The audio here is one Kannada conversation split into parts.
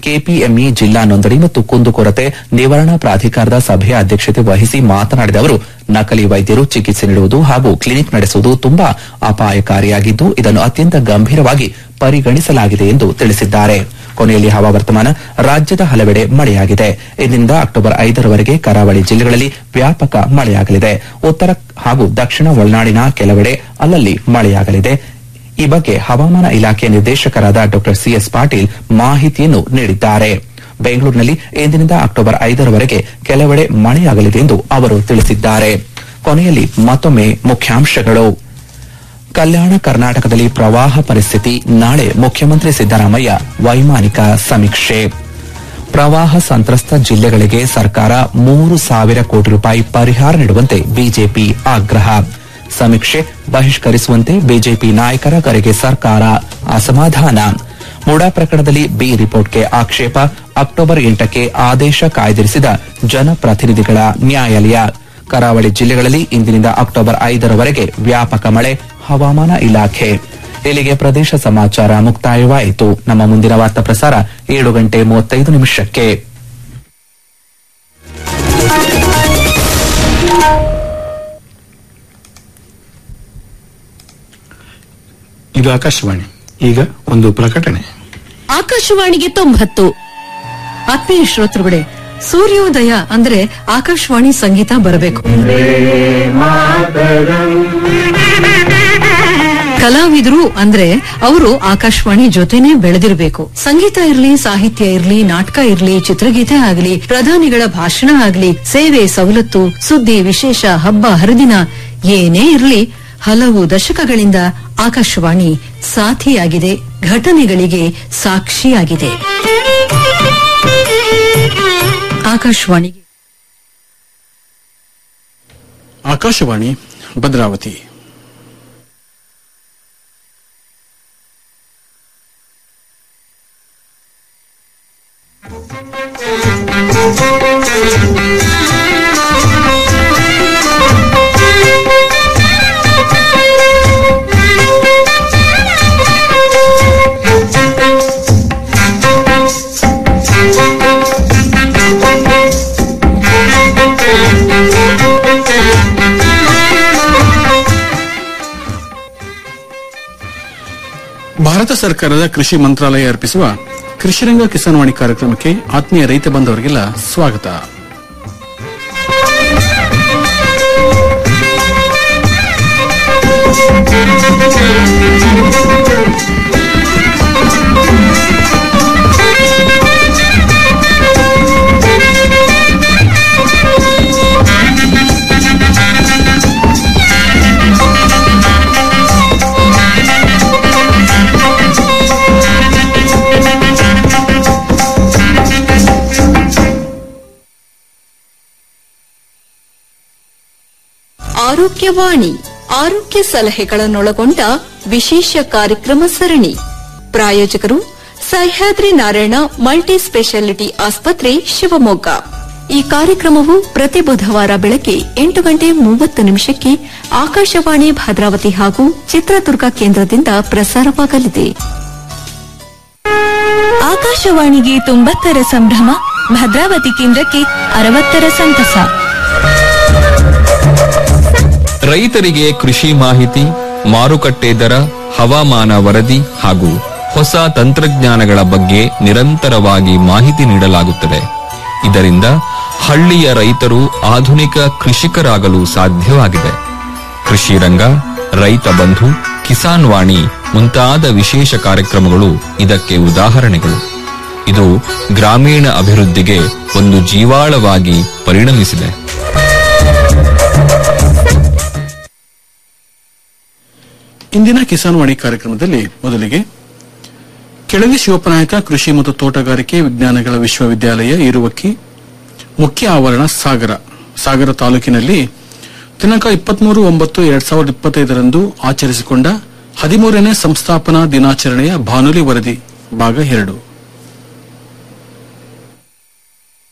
ಕೆಪಿಎಂಇ ಜಿಲ್ಲಾ ನೋಂದಣಿ ಮತ್ತು ಕುಂದುಕೊರತೆ ನಿವಾರಣಾ ಪ್ರಾಧಿಕಾರದ ಸಭೆಯ ಅಧ್ಯಕ್ಷತೆ ವಹಿಸಿ ಮಾತನಾಡಿದ ಅವರು ನಕಲಿ ವೈದ್ಯರು ಚಿಕಿತ್ಸೆ ನೀಡುವುದು ಹಾಗೂ ಕ್ಲಿನಿಕ್ ನಡೆಸುವುದು ತುಂಬಾ ಅಪಾಯಕಾರಿಯಾಗಿದ್ದು ಇದನ್ನು ಅತ್ಯಂತ ಗಂಭೀರವಾಗಿ ಪರಿಗಣಿಸಲಾಗಿದೆ ಎಂದು ತಿಳಿಸಿದ್ದಾರೆ ಕೊನೆಯಲ್ಲಿ ಹವಾವರ್ತಮಾನ ರಾಜ್ಯದ ಹಲವೆಡೆ ಮಳೆಯಾಗಿದೆ ಇಂದಿನಿಂದ ಅಕ್ಟೋಬರ್ ಐದರವರೆಗೆ ಕರಾವಳಿ ಜಿಲ್ಲೆಗಳಲ್ಲಿ ವ್ಯಾಪಕ ಮಳೆಯಾಗಲಿದೆ ಉತ್ತರ ಹಾಗೂ ದಕ್ಷಿಣ ಒಳನಾಡಿನ ಕೆಲವೆಡೆ ಅಲ್ಲಲ್ಲಿ ಮಳೆಯಾಗಲಿದೆ ಈ ಬಗ್ಗೆ ಹವಾಮಾನ ಇಲಾಖೆ ನಿರ್ದೇಶಕರಾದ ಡಾ ಸಿಎಸ್ ಪಾಟೀಲ್ ಮಾಹಿತಿಯನ್ನು ನೀಡಿದ್ದಾರೆ ಬೆಂಗಳೂರಿನಲ್ಲಿ ಇಂದಿನಿಂದ ಅಕ್ಟೋಬರ್ ಐದರವರೆಗೆ ಕೆಲವೆಡೆ ಮಳೆಯಾಗಲಿದೆ ಎಂದು ಅವರು ತಿಳಿಸಿದ್ದಾರೆ ಕೊನೆಯಲ್ಲಿ ಮತ್ತೊಮ್ಮೆ ಮುಖ್ಯಾಂಶಗಳು ಕಲ್ಯಾಣ ಕರ್ನಾಟಕದಲ್ಲಿ ಪ್ರವಾಹ ಪರಿಸ್ಥಿತಿ ನಾಳೆ ಮುಖ್ಯಮಂತ್ರಿ ಸಿದ್ದರಾಮಯ್ಯ ವೈಮಾನಿಕ ಸಮೀಕ್ಷೆ ಪ್ರವಾಹ ಸಂತ್ರಸ್ತ ಜಿಲ್ಲೆಗಳಿಗೆ ಸರ್ಕಾರ ಮೂರು ಸಾವಿರ ಕೋಟಿ ರೂಪಾಯಿ ಪರಿಹಾರ ನೀಡುವಂತೆ ಬಿಜೆಪಿ ಆಗ್ರಹ ಸಮೀಕ್ಷೆ ಬಹಿಷ್ಕರಿಸುವಂತೆ ಬಿಜೆಪಿ ನಾಯಕರ ಕರೆಗೆ ಸರ್ಕಾರ ಅಸಮಾಧಾನ ಮುಡಾ ಪ್ರಕರಣದಲ್ಲಿ ಬಿ ರಿಪೋರ್ಟ್ಗೆ ಆಕ್ಷೇಪ ಅಕ್ಟೋಬರ್ ಎಂಟಕ್ಕೆ ಆದೇಶ ಕಾಯ್ದಿರಿಸಿದ ಜನಪ್ರತಿನಿಧಿಗಳ ನ್ಯಾಯಾಲಯ ಕರಾವಳಿ ಜಿಲ್ಲೆಗಳಲ್ಲಿ ಇಂದಿನಿಂದ ಅಕ್ಟೋಬರ್ ಐದರವರೆಗೆ ವ್ಯಾಪಕ ಮಳೆ ಹವಾಮಾನ ಇಲಾಖೆ ಇಲ್ಲಿಗೆ ಪ್ರದೇಶ ಸಮಾಚಾರ ಮುಕ್ತಾಯವಾಯಿತು ನಮ್ಮ ಮುಂದಿನ ವಾರ್ತಾ ಪ್ರಸಾರ ಏಳು ಗಂಟೆ ಮೂವತ್ತೈದು ನಿಮಿಷಕ್ಕೆ ಇದು ಆಕಾಶವಾಣಿ ಈಗ ಒಂದು ಪ್ರಕಟಣೆ ಆಕಾಶವಾಣಿಗೆ ತೊಂಬತ್ತು ಆತ್ಮೀಯ ಶ್ರೋತೃಗಳೇ ಸೂರ್ಯೋದಯ ಅಂದ್ರೆ ಆಕಾಶವಾಣಿ ಸಂಗೀತ ಬರಬೇಕು ಕಲಾವಿದರು ಅಂದ್ರೆ ಅವರು ಆಕಾಶವಾಣಿ ಜೊತೆನೆ ಬೆಳೆದಿರಬೇಕು ಸಂಗೀತ ಇರ್ಲಿ ಸಾಹಿತ್ಯ ಇರ್ಲಿ ನಾಟಕ ಇರ್ಲಿ ಚಿತ್ರಗೀತೆ ಆಗಲಿ ಪ್ರಧಾನಿಗಳ ಭಾಷಣ ಆಗಲಿ ಸೇವೆ ಸವಲತ್ತು ಸುದ್ದಿ ವಿಶೇಷ ಹಬ್ಬ ಹರಿದಿನ ಏನೇ ಇರ್ಲಿ ಹಲವು ದಶಕಗಳಿಂದ ಆಕಾಶವಾಣಿ ಸಾಥಿಯಾಗಿದೆ ಘಟನೆಗಳಿಗೆ ಸಾಕ್ಷಿಯಾಗಿದೆ ಆಕಾಶವಾಣಿಗೆ ಆಕಾಶವಾಣಿ ಭದ್ರಾವತಿ ಭಾರತ ಸರ್ಕಾರದ ಕೃಷಿ ಮಂತ್ರಾಲಯ ಅರ್ಪಿಸುವ ಕೃಷಿರಂಗ ಕಿಸಾನ್ವಾಣಿ ಕಾರ್ಯಕ್ರಮಕ್ಕೆ ಆತ್ಮೀಯ ರೈತ ಬಂಧವರಿಗೆಲ್ಲ ಸ್ವಾಗತ ಆರೋಗ್ಯವಾಣಿ ಆರೋಗ್ಯ ಸಲಹೆಗಳನ್ನೊಳಗೊಂಡ ವಿಶೇಷ ಕಾರ್ಯಕ್ರಮ ಸರಣಿ ಪ್ರಾಯೋಜಕರು ಸಹ್ಯಾದ್ರಿ ನಾರಾಯಣ ಮಲ್ಟಿ ಸ್ಪೆಷಾಲಿಟಿ ಆಸ್ಪತ್ರೆ ಶಿವಮೊಗ್ಗ ಈ ಕಾರ್ಯಕ್ರಮವು ಪ್ರತಿ ಬುಧವಾರ ಬೆಳಗ್ಗೆ ಎಂಟು ಗಂಟೆ ಮೂವತ್ತು ನಿಮಿಷಕ್ಕೆ ಆಕಾಶವಾಣಿ ಭದ್ರಾವತಿ ಹಾಗೂ ಚಿತ್ರದುರ್ಗ ಕೇಂದ್ರದಿಂದ ಪ್ರಸಾರವಾಗಲಿದೆ ಆಕಾಶವಾಣಿಗೆ ತೊಂಬತ್ತರ ಸಂಭ್ರಮ ಭದ್ರಾವತಿ ಕೇಂದ್ರಕ್ಕೆ ಅರವತ್ತರ ಸಂತಸ ರೈತರಿಗೆ ಕೃಷಿ ಮಾಹಿತಿ ಮಾರುಕಟ್ಟೆ ದರ ಹವಾಮಾನ ವರದಿ ಹಾಗೂ ಹೊಸ ತಂತ್ರಜ್ಞಾನಗಳ ಬಗ್ಗೆ ನಿರಂತರವಾಗಿ ಮಾಹಿತಿ ನೀಡಲಾಗುತ್ತದೆ ಇದರಿಂದ ಹಳ್ಳಿಯ ರೈತರು ಆಧುನಿಕ ಕೃಷಿಕರಾಗಲು ಸಾಧ್ಯವಾಗಿದೆ ಕೃಷಿ ರಂಗ ರೈತ ಬಂಧು ಕಿಸಾನ್ ವಾಣಿ ಮುಂತಾದ ವಿಶೇಷ ಕಾರ್ಯಕ್ರಮಗಳು ಇದಕ್ಕೆ ಉದಾಹರಣೆಗಳು ಇದು ಗ್ರಾಮೀಣ ಅಭಿವೃದ್ಧಿಗೆ ಒಂದು ಜೀವಾಳವಾಗಿ ಪರಿಣಮಿಸಿದೆ ಇಂದಿನ ಕಿಸಾನ್ ವಾಣಿ ಕಾರ್ಯಕ್ರಮದಲ್ಲಿ ಮೊದಲಿಗೆ ಕೆಳದಿ ಶಿವಪ್ಪನಾಯಕ ಕೃಷಿ ಮತ್ತು ತೋಟಗಾರಿಕೆ ವಿಜ್ಞಾನಗಳ ವಿಶ್ವವಿದ್ಯಾಲಯ ಇರುವಕ್ಕಿ ಮುಖ್ಯ ಆವರಣ ಸಾಗರ ಸಾಗರ ತಾಲೂಕಿನಲ್ಲಿ ದಿನಾಂಕ ಇಪ್ಪತ್ಮೂರು ಒಂಬತ್ತು ಎರಡ್ ಸಾವಿರದ ಇಪ್ಪತ್ತೈದರಂದು ಆಚರಿಸಿಕೊಂಡ ಹದಿಮೂರನೇ ಸಂಸ್ಥಾಪನಾ ದಿನಾಚರಣೆಯ ಬಾನುಲಿ ವರದಿ ಭಾಗ ಎರಡು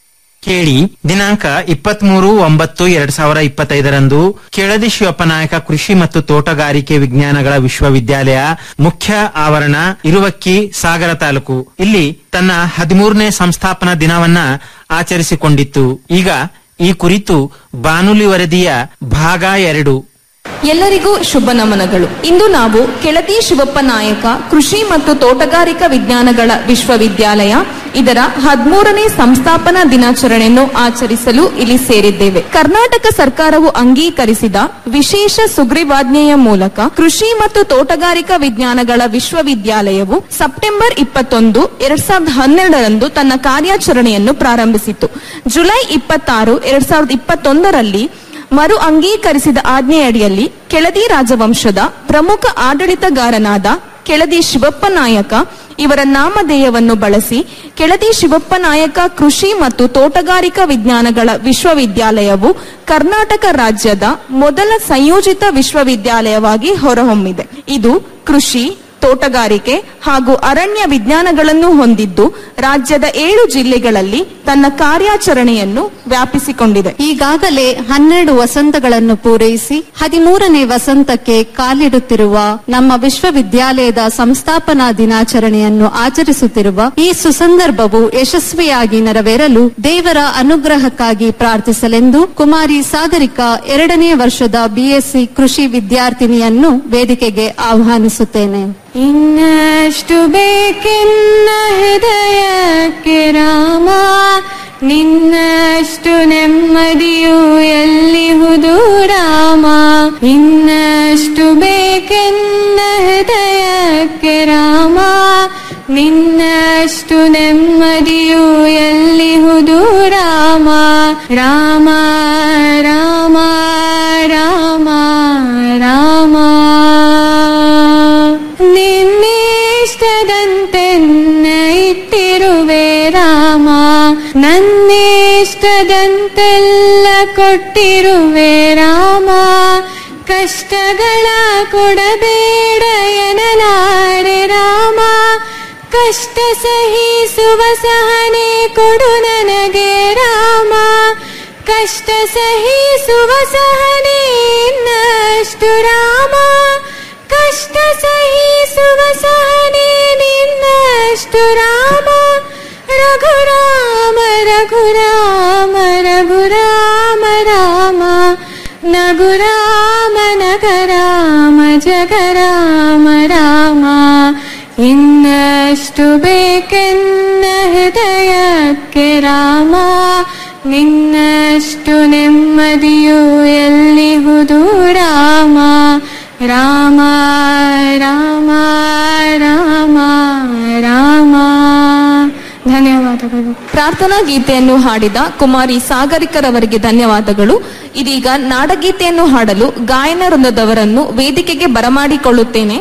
ಕೇಳಿ ದಿನಾಂಕ ಇಪ್ಪತ್ಮೂರು ಒಂಬತ್ತು ಎರಡ್ ಸಾವಿರ ಇಪ್ಪತ್ತೈದರಂದು ಕೆಳದಿ ಶಿವಪ್ಪ ನಾಯಕ ಕೃಷಿ ಮತ್ತು ತೋಟಗಾರಿಕೆ ವಿಜ್ಞಾನಗಳ ವಿಶ್ವವಿದ್ಯಾಲಯ ಮುಖ್ಯ ಆವರಣ ಇರುವಕ್ಕಿ ಸಾಗರ ತಾಲೂಕು ಇಲ್ಲಿ ತನ್ನ ಹದಿಮೂರನೇ ಸಂಸ್ಥಾಪನಾ ದಿನವನ್ನ ಆಚರಿಸಿಕೊಂಡಿತ್ತು ಈಗ ಈ ಕುರಿತು ಬಾನುಲಿ ವರದಿಯ ಭಾಗ ಎರಡು ಎಲ್ಲರಿಗೂ ಶುಭ ನಮನಗಳು ಇಂದು ನಾವು ಕೆಳದಿ ಶಿವಪ್ಪ ನಾಯಕ ಕೃಷಿ ಮತ್ತು ತೋಟಗಾರಿಕಾ ವಿಜ್ಞಾನಗಳ ವಿಶ್ವವಿದ್ಯಾಲಯ ಇದರ ಹದಿಮೂರನೇ ಸಂಸ್ಥಾಪನಾ ದಿನಾಚರಣೆಯನ್ನು ಆಚರಿಸಲು ಇಲ್ಲಿ ಸೇರಿದ್ದೇವೆ ಕರ್ನಾಟಕ ಸರ್ಕಾರವು ಅಂಗೀಕರಿಸಿದ ವಿಶೇಷ ಸುಗ್ರೀವಾಜ್ಞೆಯ ಮೂಲಕ ಕೃಷಿ ಮತ್ತು ತೋಟಗಾರಿಕಾ ವಿಜ್ಞಾನಗಳ ವಿಶ್ವವಿದ್ಯಾಲಯವು ಸೆಪ್ಟೆಂಬರ್ ಇಪ್ಪತ್ತೊಂದು ಎರಡ್ ಸಾವಿರದ ಹನ್ನೆರಡರಂದು ತನ್ನ ಕಾರ್ಯಾಚರಣೆಯನ್ನು ಪ್ರಾರಂಭಿಸಿತು ಜುಲೈ ಇಪ್ಪತ್ತಾರು ಎರಡ್ ಸಾವಿರದ ಇಪ್ಪತ್ತೊಂದರಲ್ಲಿ ಮರು ಅಂಗೀಕರಿಸಿದ ಆಜ್ಞೆಯಡಿಯಲ್ಲಿ ಕೆಳದಿ ರಾಜವಂಶದ ಪ್ರಮುಖ ಆಡಳಿತಗಾರನಾದ ಕೆಳದಿ ಶಿವಪ್ಪ ನಾಯಕ ಇವರ ನಾಮಧೇಯವನ್ನು ಬಳಸಿ ಕೆಳದಿ ಶಿವಪ್ಪ ನಾಯಕ ಕೃಷಿ ಮತ್ತು ತೋಟಗಾರಿಕಾ ವಿಜ್ಞಾನಗಳ ವಿಶ್ವವಿದ್ಯಾಲಯವು ಕರ್ನಾಟಕ ರಾಜ್ಯದ ಮೊದಲ ಸಂಯೋಜಿತ ವಿಶ್ವವಿದ್ಯಾಲಯವಾಗಿ ಹೊರಹೊಮ್ಮಿದೆ ಇದು ಕೃಷಿ ತೋಟಗಾರಿಕೆ ಹಾಗೂ ಅರಣ್ಯ ವಿಜ್ಞಾನಗಳನ್ನು ಹೊಂದಿದ್ದು ರಾಜ್ಯದ ಏಳು ಜಿಲ್ಲೆಗಳಲ್ಲಿ ತನ್ನ ಕಾರ್ಯಾಚರಣೆಯನ್ನು ವ್ಯಾಪಿಸಿಕೊಂಡಿದೆ ಈಗಾಗಲೇ ಹನ್ನೆರಡು ವಸಂತಗಳನ್ನು ಪೂರೈಸಿ ಹದಿಮೂರನೇ ವಸಂತಕ್ಕೆ ಕಾಲಿಡುತ್ತಿರುವ ನಮ್ಮ ವಿಶ್ವವಿದ್ಯಾಲಯದ ಸಂಸ್ಥಾಪನಾ ದಿನಾಚರಣೆಯನ್ನು ಆಚರಿಸುತ್ತಿರುವ ಈ ಸುಸಂದರ್ಭವು ಯಶಸ್ವಿಯಾಗಿ ನೆರವೇರಲು ದೇವರ ಅನುಗ್ರಹಕ್ಕಾಗಿ ಪ್ರಾರ್ಥಿಸಲೆಂದು ಕುಮಾರಿ ಸಾಗರಿಕಾ ಎರಡನೇ ವರ್ಷದ ಬಿಎಸ್ಸಿ ಕೃಷಿ ವಿದ್ಯಾರ್ಥಿನಿಯನ್ನು ವೇದಿಕೆಗೆ ಆಹ್ವಾನಿಸುತ್ತೇನೆ ಇನ್ನಷ್ಟು ಬೇಕೆನ್ನ ಹೃದಯಕ್ಕೆ ರಾಮ ನಿನ್ನಷ್ಟು ನೆಮ್ಮದಿಯು ಎಲ್ಲಿಹುದು ರಾಮ ಇನ್ನಷ್ಟು ಬೇಕೆನ್ನ ಹೃದಯಕ್ಕೆ ರಾಮ ನಿನ್ನಷ್ಟು ನೆಮ್ಮದಿಯು ಎಲ್ಲಿಹುದು ರಾಮ ರಾಮ ರಾಮ ರಾಮ ರಾಮ ನಿನ್ನಿಷ್ಟದಂತೆನ್ನ ಇಟ್ಟಿರುವೆ ರಾಮ ನನ್ನಿಷ್ಟದಂತೆಲ್ಲ ಕೊಟ್ಟಿರುವೆ ರಾಮ ಕಷ್ಟಗಳ ಕೊಡಬೇಡ ಎನಲಾರೆ ರಾಮ ಕಷ್ಟ ಸಹಿಸುವ ಸಹನೆ ಕೊಡು ನನಗೆ ರಾಮ ಕಷ್ಟ ಸಹಿಸುವ ಸಹನೆ ಇನ್ನಷ್ಟು ರಾಮ ಕಷ್ಟ ಸಹಿಸುವ ಸಹನೆ ನಿನ್ನಷ್ಟು ರಾಮ ರಘುರಾಮ ರಘುರಾಮ ರಘುರಾಮ ರಾಮ ನಗುರಾಮ ನಗರಾಮ ಜಗರಾಮ ರಾಮ ಇನ್ನಷ್ಟು ಬೇಕೆನ್ನ ಹೃದಯಕ್ಕೆ ರಾಮ ನಿನ್ನಷ್ಟು ನೆಮ್ಮದಿಯು ಎಲ್ಲಿಹುದು ರಾಮ ರಾಮ ರಾಮ ರಾಮ ರಾಮ ಧನ್ಯವಾದಗಳು ಪ್ರಾರ್ಥನಾ ಗೀತೆಯನ್ನು ಹಾಡಿದ ಕುಮಾರಿ ಸಾಗರಿಕರವರಿಗೆ ಧನ್ಯವಾದಗಳು ಇದೀಗ ನಾಡಗೀತೆಯನ್ನು ಹಾಡಲು ಗಾಯನ ವೃಂದದವರನ್ನು ವೇದಿಕೆಗೆ ಬರಮಾಡಿಕೊಳ್ಳುತ್ತೇನೆ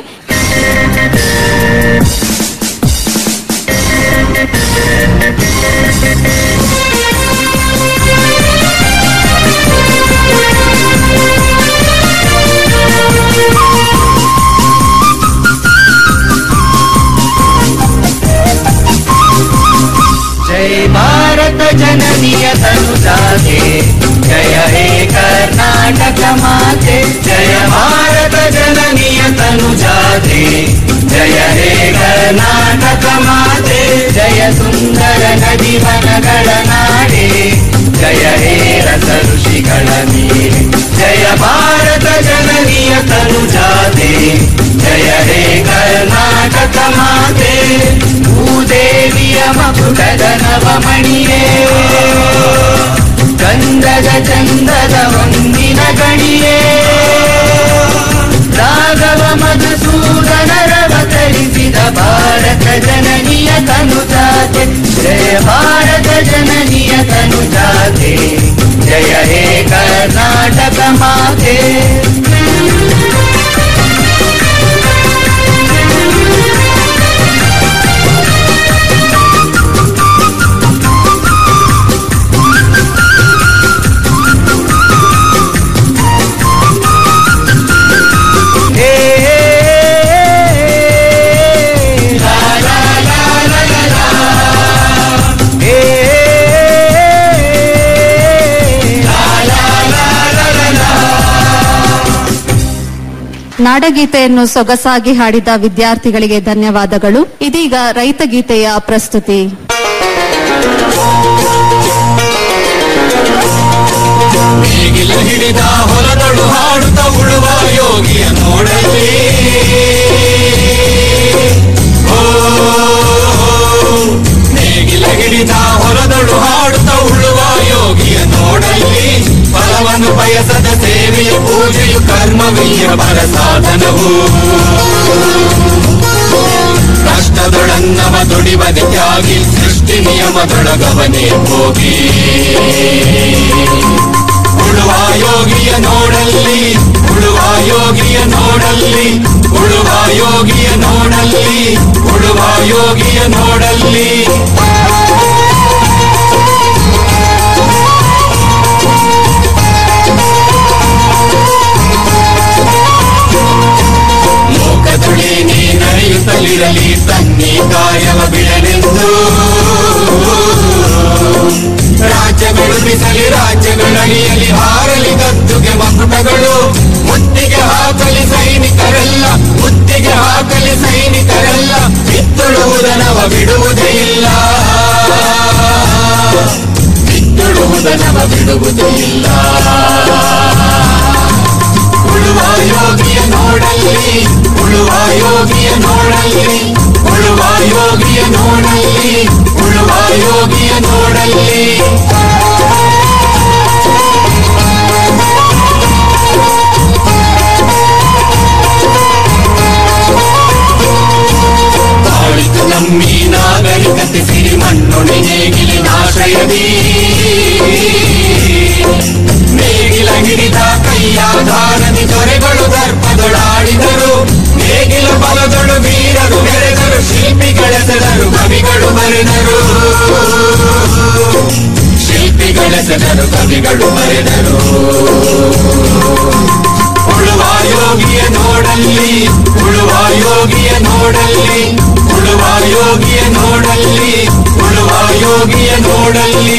जय भारत जननीय तनुजाते जय हे कर्नाटक माते जय भारत जननीय तनुजाते जय हे कर्नाटक माते जय सुन्दर नदी वनಗಳ ನಾಡೆ ಜಯ ಹೇ ರಸ ಋಷಿಗಳ ನೀರೆ ಜಯ ಭಾರತ ಜನನಿಯ ತನುಜಾತೆ ಜಯ ಹೇ ಕರ್ನಾಟಕ ಮಾತೆ ಭೂದೇವಿಯ ಮಕುಟದ ನವಮಣಿಯೇ ಗಂಧದ ಚಂದದ ಒಂದಿನ ಗಣಿಯೇ ರಾಘವ ಮಧುಸೂದನರವತರಿಸಿದ ಭಾರತ ಜನನಿಯ ತನುಜಾತೆ ಜಯ ಭಾರತ ಜನನಿಯ ತನುಜಾತೆ ಜಯ ಹೇ ಕರ್ನಾಟಕ ಮಾತೆ ನಾಡಗೀತೆಯನ್ನು ಸೊಗಸಾಗಿ ಹಾಡಿದ ವಿದ್ಯಾರ್ಥಿಗಳಿಗೆ ಧನ್ಯವಾದಗಳು ಇದೀಗ ರೈತ ಗೀತೆಯ ಪ್ರಸ್ತುತಿ ನೇಗಿಲ ಹಿಡಿದ ಹೊಲದಳು ಹಾಡುತ್ತ ಉಳುವ ಯೋಗಿಯ ನೋಡಲಿ ಓ, ನೇಗಿಲ ಹಿಡಿದ ಹೊಲದಳು ಹಾಡುತ್ತ ಉಳುವ ಯೋಗಿಯ ನೋಡಲಿ ಫಲವನ್ನು ಬಯಸದ ಸೇವೆಯ ಪೂಜೆಯು ಕರ್ಮವೀಯ ಪರ ಸಾಧನವು ಕಷ್ಟದೊಡನ್ನವ ದುಡಿವದೆ ತ್ಯಾಗಿ ಸೃಷ್ಟಿ ನಿಯಮದೊಳಗವನೇ ಹೋಗಿ ಉಳುವ ಯೋಗಿಯ ನೋಡಲ್ಲಿ ಉಳುವ ಯೋಗಿಯ ನೋಡಲ್ಲಿ ಉಳುವ ಯೋಗಿಯ ನೋಡಲ್ಲಿ ಉಳುವ ಯೋಗಿಯ ನೋಡಲ್ಲಿ ಲೋಕದುಳಿ ನೀ ನಡೆಯುತ್ತಲಿರಲಿ ತನ್ನಿ ಕಾಯವ ಬಿಡಲೆಂದು ರಾಜ್ಯಗಳು ಬಿಸಲಿ ರಾಜ್ಯಗಳಡಿಯಲಿ ಹಾರಲಿ ಗದ್ದುಗೆ ಮಕುಟಗಳು ಮುತ್ತಿಗೆ ಹಾಕಲಿ ಸೈನಿಕರೆಲ್ಲ ಮುತ್ತಿಗೆ ಹಾಕಲಿ ಸೈನಿಕರೆಲ್ಲ ಬಿತ್ತುಳುವುದನವ ಬಿಡುವುದೇ ಇಲ್ಲ ಬಿತ್ತುಳುವುದನವ ಬಿಡುವುದೇ ಇಲ್ಲ ಉಳುವ ಯೋಗಿಯ ನೋಡಲ್ಲಿ ಉಳುವ ಯೋಗಿಯ ನೋಡಲ್ಲಿ ಉಳುವ ಯೋಗಿಯ ನೋಡಲ್ಲಿ ಉಳುವ ಯೋಗಿಯ ನೋಡಲ್ಲಿ ಬಾಳಿತು ನಮ್ಮಿ ನಾಗರಿಕತೆ ಸಿರಿ ಮಣ್ಣೊಣಿ ನೇಗಿಲಿನಾಶ್ರಯದಿ ನೇಗಿಲ ಹಿಡಿದ ಕೈಯಾಧಾರದಿ ದೊರೆಗಳು ದರ್ಪದೊಳಾಡಿದರು ನೇಗಿಲ ಬಲದೊಳು ವೀರರು ಮೆರೆದರು ಶಿಲ್ಪಿಗಳೆಸೆದರು ಕವಿಗಳು ಬರೆದರು ಶಿಲ್ಪಿಗಳೆಸೆದರು ಕವಿಗಳು ಬರೆದರು ಉಳುವ ಯೋಗಿಯ ನೋಡಲ್ಲಿ ಉಳುವ ಯೋಗಿಯ ನೋಡಲ್ಲಿ ಉಳುವ ಯೋಗಿಯ ನೋಡಲ್ಲಿ ಉಳುವ ಯೋಗಿಯ ನೋಡಲ್ಲಿ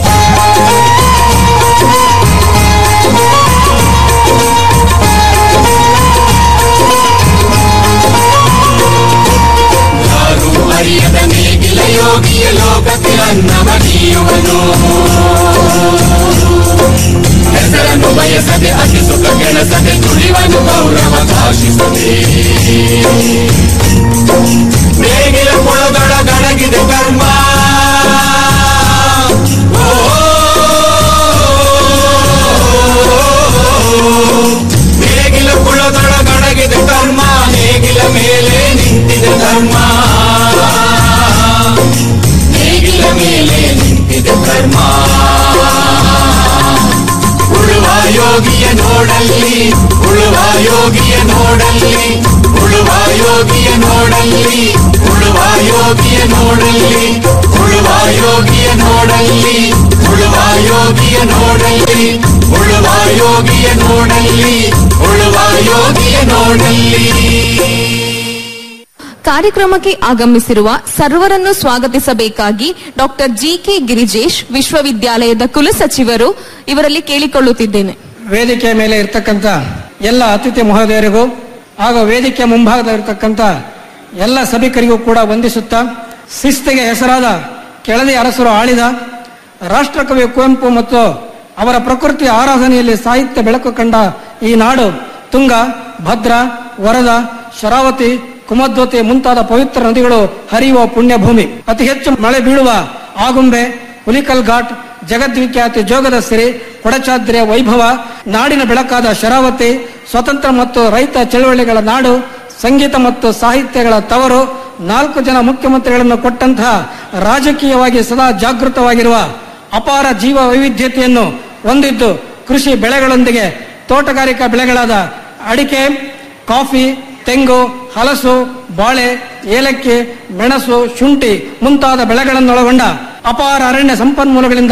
ಯಾರು ಅರಿಯದ ನೇಗಿಲ ಯೋಗಿಯ ಲೋಕಕ್ಕೆ ಅನ್ನವ ನೀಯುವನು ಹೆಸರನ್ನು ಬಯಸದೆ ಅತಿ ಸುಖ ಕೆಳಸದೆ ತುಳಿವನು ಗೌರವ ಕಾಶಿಸದೆ ನೇಗಿಲ ಕೊಳದೊಳ ಗಡಗಿದೆ ಕರ್ಮ ಓ, ನೇಗಿಲ ಕುಳದೊಳ ಗಡಗಿದೆ ಕರ್ಮ ನೇಗಿಲ ಮೇಲೆ ನಿಂತಿದೆ ಧರ್ಮ ನೇಗಿಲ ಮೇಲೆ ನಿಂತಿದೆ ಕರ್ಮ ಉಳುವ ಯೋಗಿಯ ನೋಡಲ್ಲಿ ಉಳುವ ಯೋಗಿಯ ನೋಡಲ್ಲಿ ಉಳುವ ಯೋಗಿಯ ನೋಡಲ್ಲಿ ಉಳುವ ಯೋಗಿಯ ನೋಡಲ್ಲಿ ಉಳುವ ಯೋಗಿಯ ನೋಡಲ್ಲಿ ಉಳುವ ಯೋಗಿಯ ನೋಡಲ್ಲಿ ಉಳುವ ಯೋಗಿಯ ನೋಡಲ್ಲಿ ಉಳುವ ಯೋಗಿಯ ನೋಡಲ್ಲಿ ಕಾರ್ಯಕ್ರಮಕ್ಕೆ ಆಗಮಿಸಿರುವ ಸರ್ವರನ್ನು ಸ್ವಾಗತಿಸಬೇಕಾಗಿ ಡಾಕ್ಟರ್ ಜಿ ಕೆ ಗಿರಿಜೇಶ್ ವಿಶ್ವವಿದ್ಯಾಲಯದ ಕುಲಸಚಿವರು ಇವರಲ್ಲಿ ಕೇಳಿಕೊಳ್ಳುತ್ತಿದ್ದೇನೆ ವೇದಿಕೆಯ ಮೇಲೆ ಇರ್ತಕ್ಕಂಥ ಎಲ್ಲ ಅತಿಥಿ ಮಹೋದಯರಿಗೂ ಹಾಗೂ ವೇದಿಕೆಯ ಮುಂಭಾಗದಲ್ಲಿರ್ತಕ್ಕಂಥ ಎಲ್ಲ ಸಭಿಕರಿಗೂ ಕೂಡ ವಂದಿಸುತ್ತಾ ಶಿಸ್ತಿಗೆ ಹೆಸರಾದ ಕೆಳದಿ ಅರಸರು ಆಳಿದ ರಾಷ್ಟ್ರಕವಿ ಕುವೆಂಪು ಮತ್ತು ಅವರ ಪ್ರಕೃತಿ ಆರಾಧನೆಯಲ್ಲಿ ಸಾಹಿತ್ಯ ಬೆಳಕು ಕಂಡ ಈ ನಾಡು ತುಂಗ ಭದ್ರಾ ವರದ ಶರಾವತಿ ಕುಮದ್ವತಿ ಮುಂತಾದ ಪವಿತ್ರ ನದಿಗಳು ಹರಿಯುವ ಪುಣ್ಯ ಭೂಮಿ ಅತಿ ಹೆಚ್ಚು ಮಳೆ ಬೀಳುವ ಆಗುಂಬೆ ಹುಲಿಕಲ್ ಘಾಟ್ ಜಗದ್ವಿಖ್ಯಾತಿ ಜೋಗದ ಸಿರಿ ಕೊಡಚಾದ್ರಿಯ ವೈಭವ ನಾಡಿನ ಬೆಳಕಾದ ಶರಾವತಿ ಸ್ವತಂತ್ರ ಮತ್ತು ರೈತ ಚಳವಳಿಗಳ ನಾಡು ಸಂಗೀತ ಮತ್ತು ಸಾಹಿತ್ಯಗಳ ತವರು ನಾಲ್ಕು ಜನ ಮುಖ್ಯಮಂತ್ರಿಗಳನ್ನು ಕೊಟ್ಟಂತಹ ರಾಜಕೀಯವಾಗಿ ಸದಾ ಜಾಗೃತವಾಗಿರುವ ಅಪಾರ ಜೀವ ವೈವಿಧ್ಯತೆಯನ್ನು ಹೊಂದಿದ್ದು ಕೃಷಿ ಬೆಳೆಗಳೊಂದಿಗೆ ತೋಟಗಾರಿಕಾ ಬೆಳೆಗಳಾದ ಅಡಿಕೆ ಕಾಫಿ ತೆಂಗು ಹಲಸು ಬಾಳೆ ಏಲಕ್ಕಿ ಮೆಣಸು ಶುಂಠಿ ಮುಂತಾದ ಬೆಳೆಗಳನ್ನೊಳಗೊಂಡ ಅಪಾರ ಅರಣ್ಯ ಸಂಪನ್ಮೂಲಗಳಿಂದ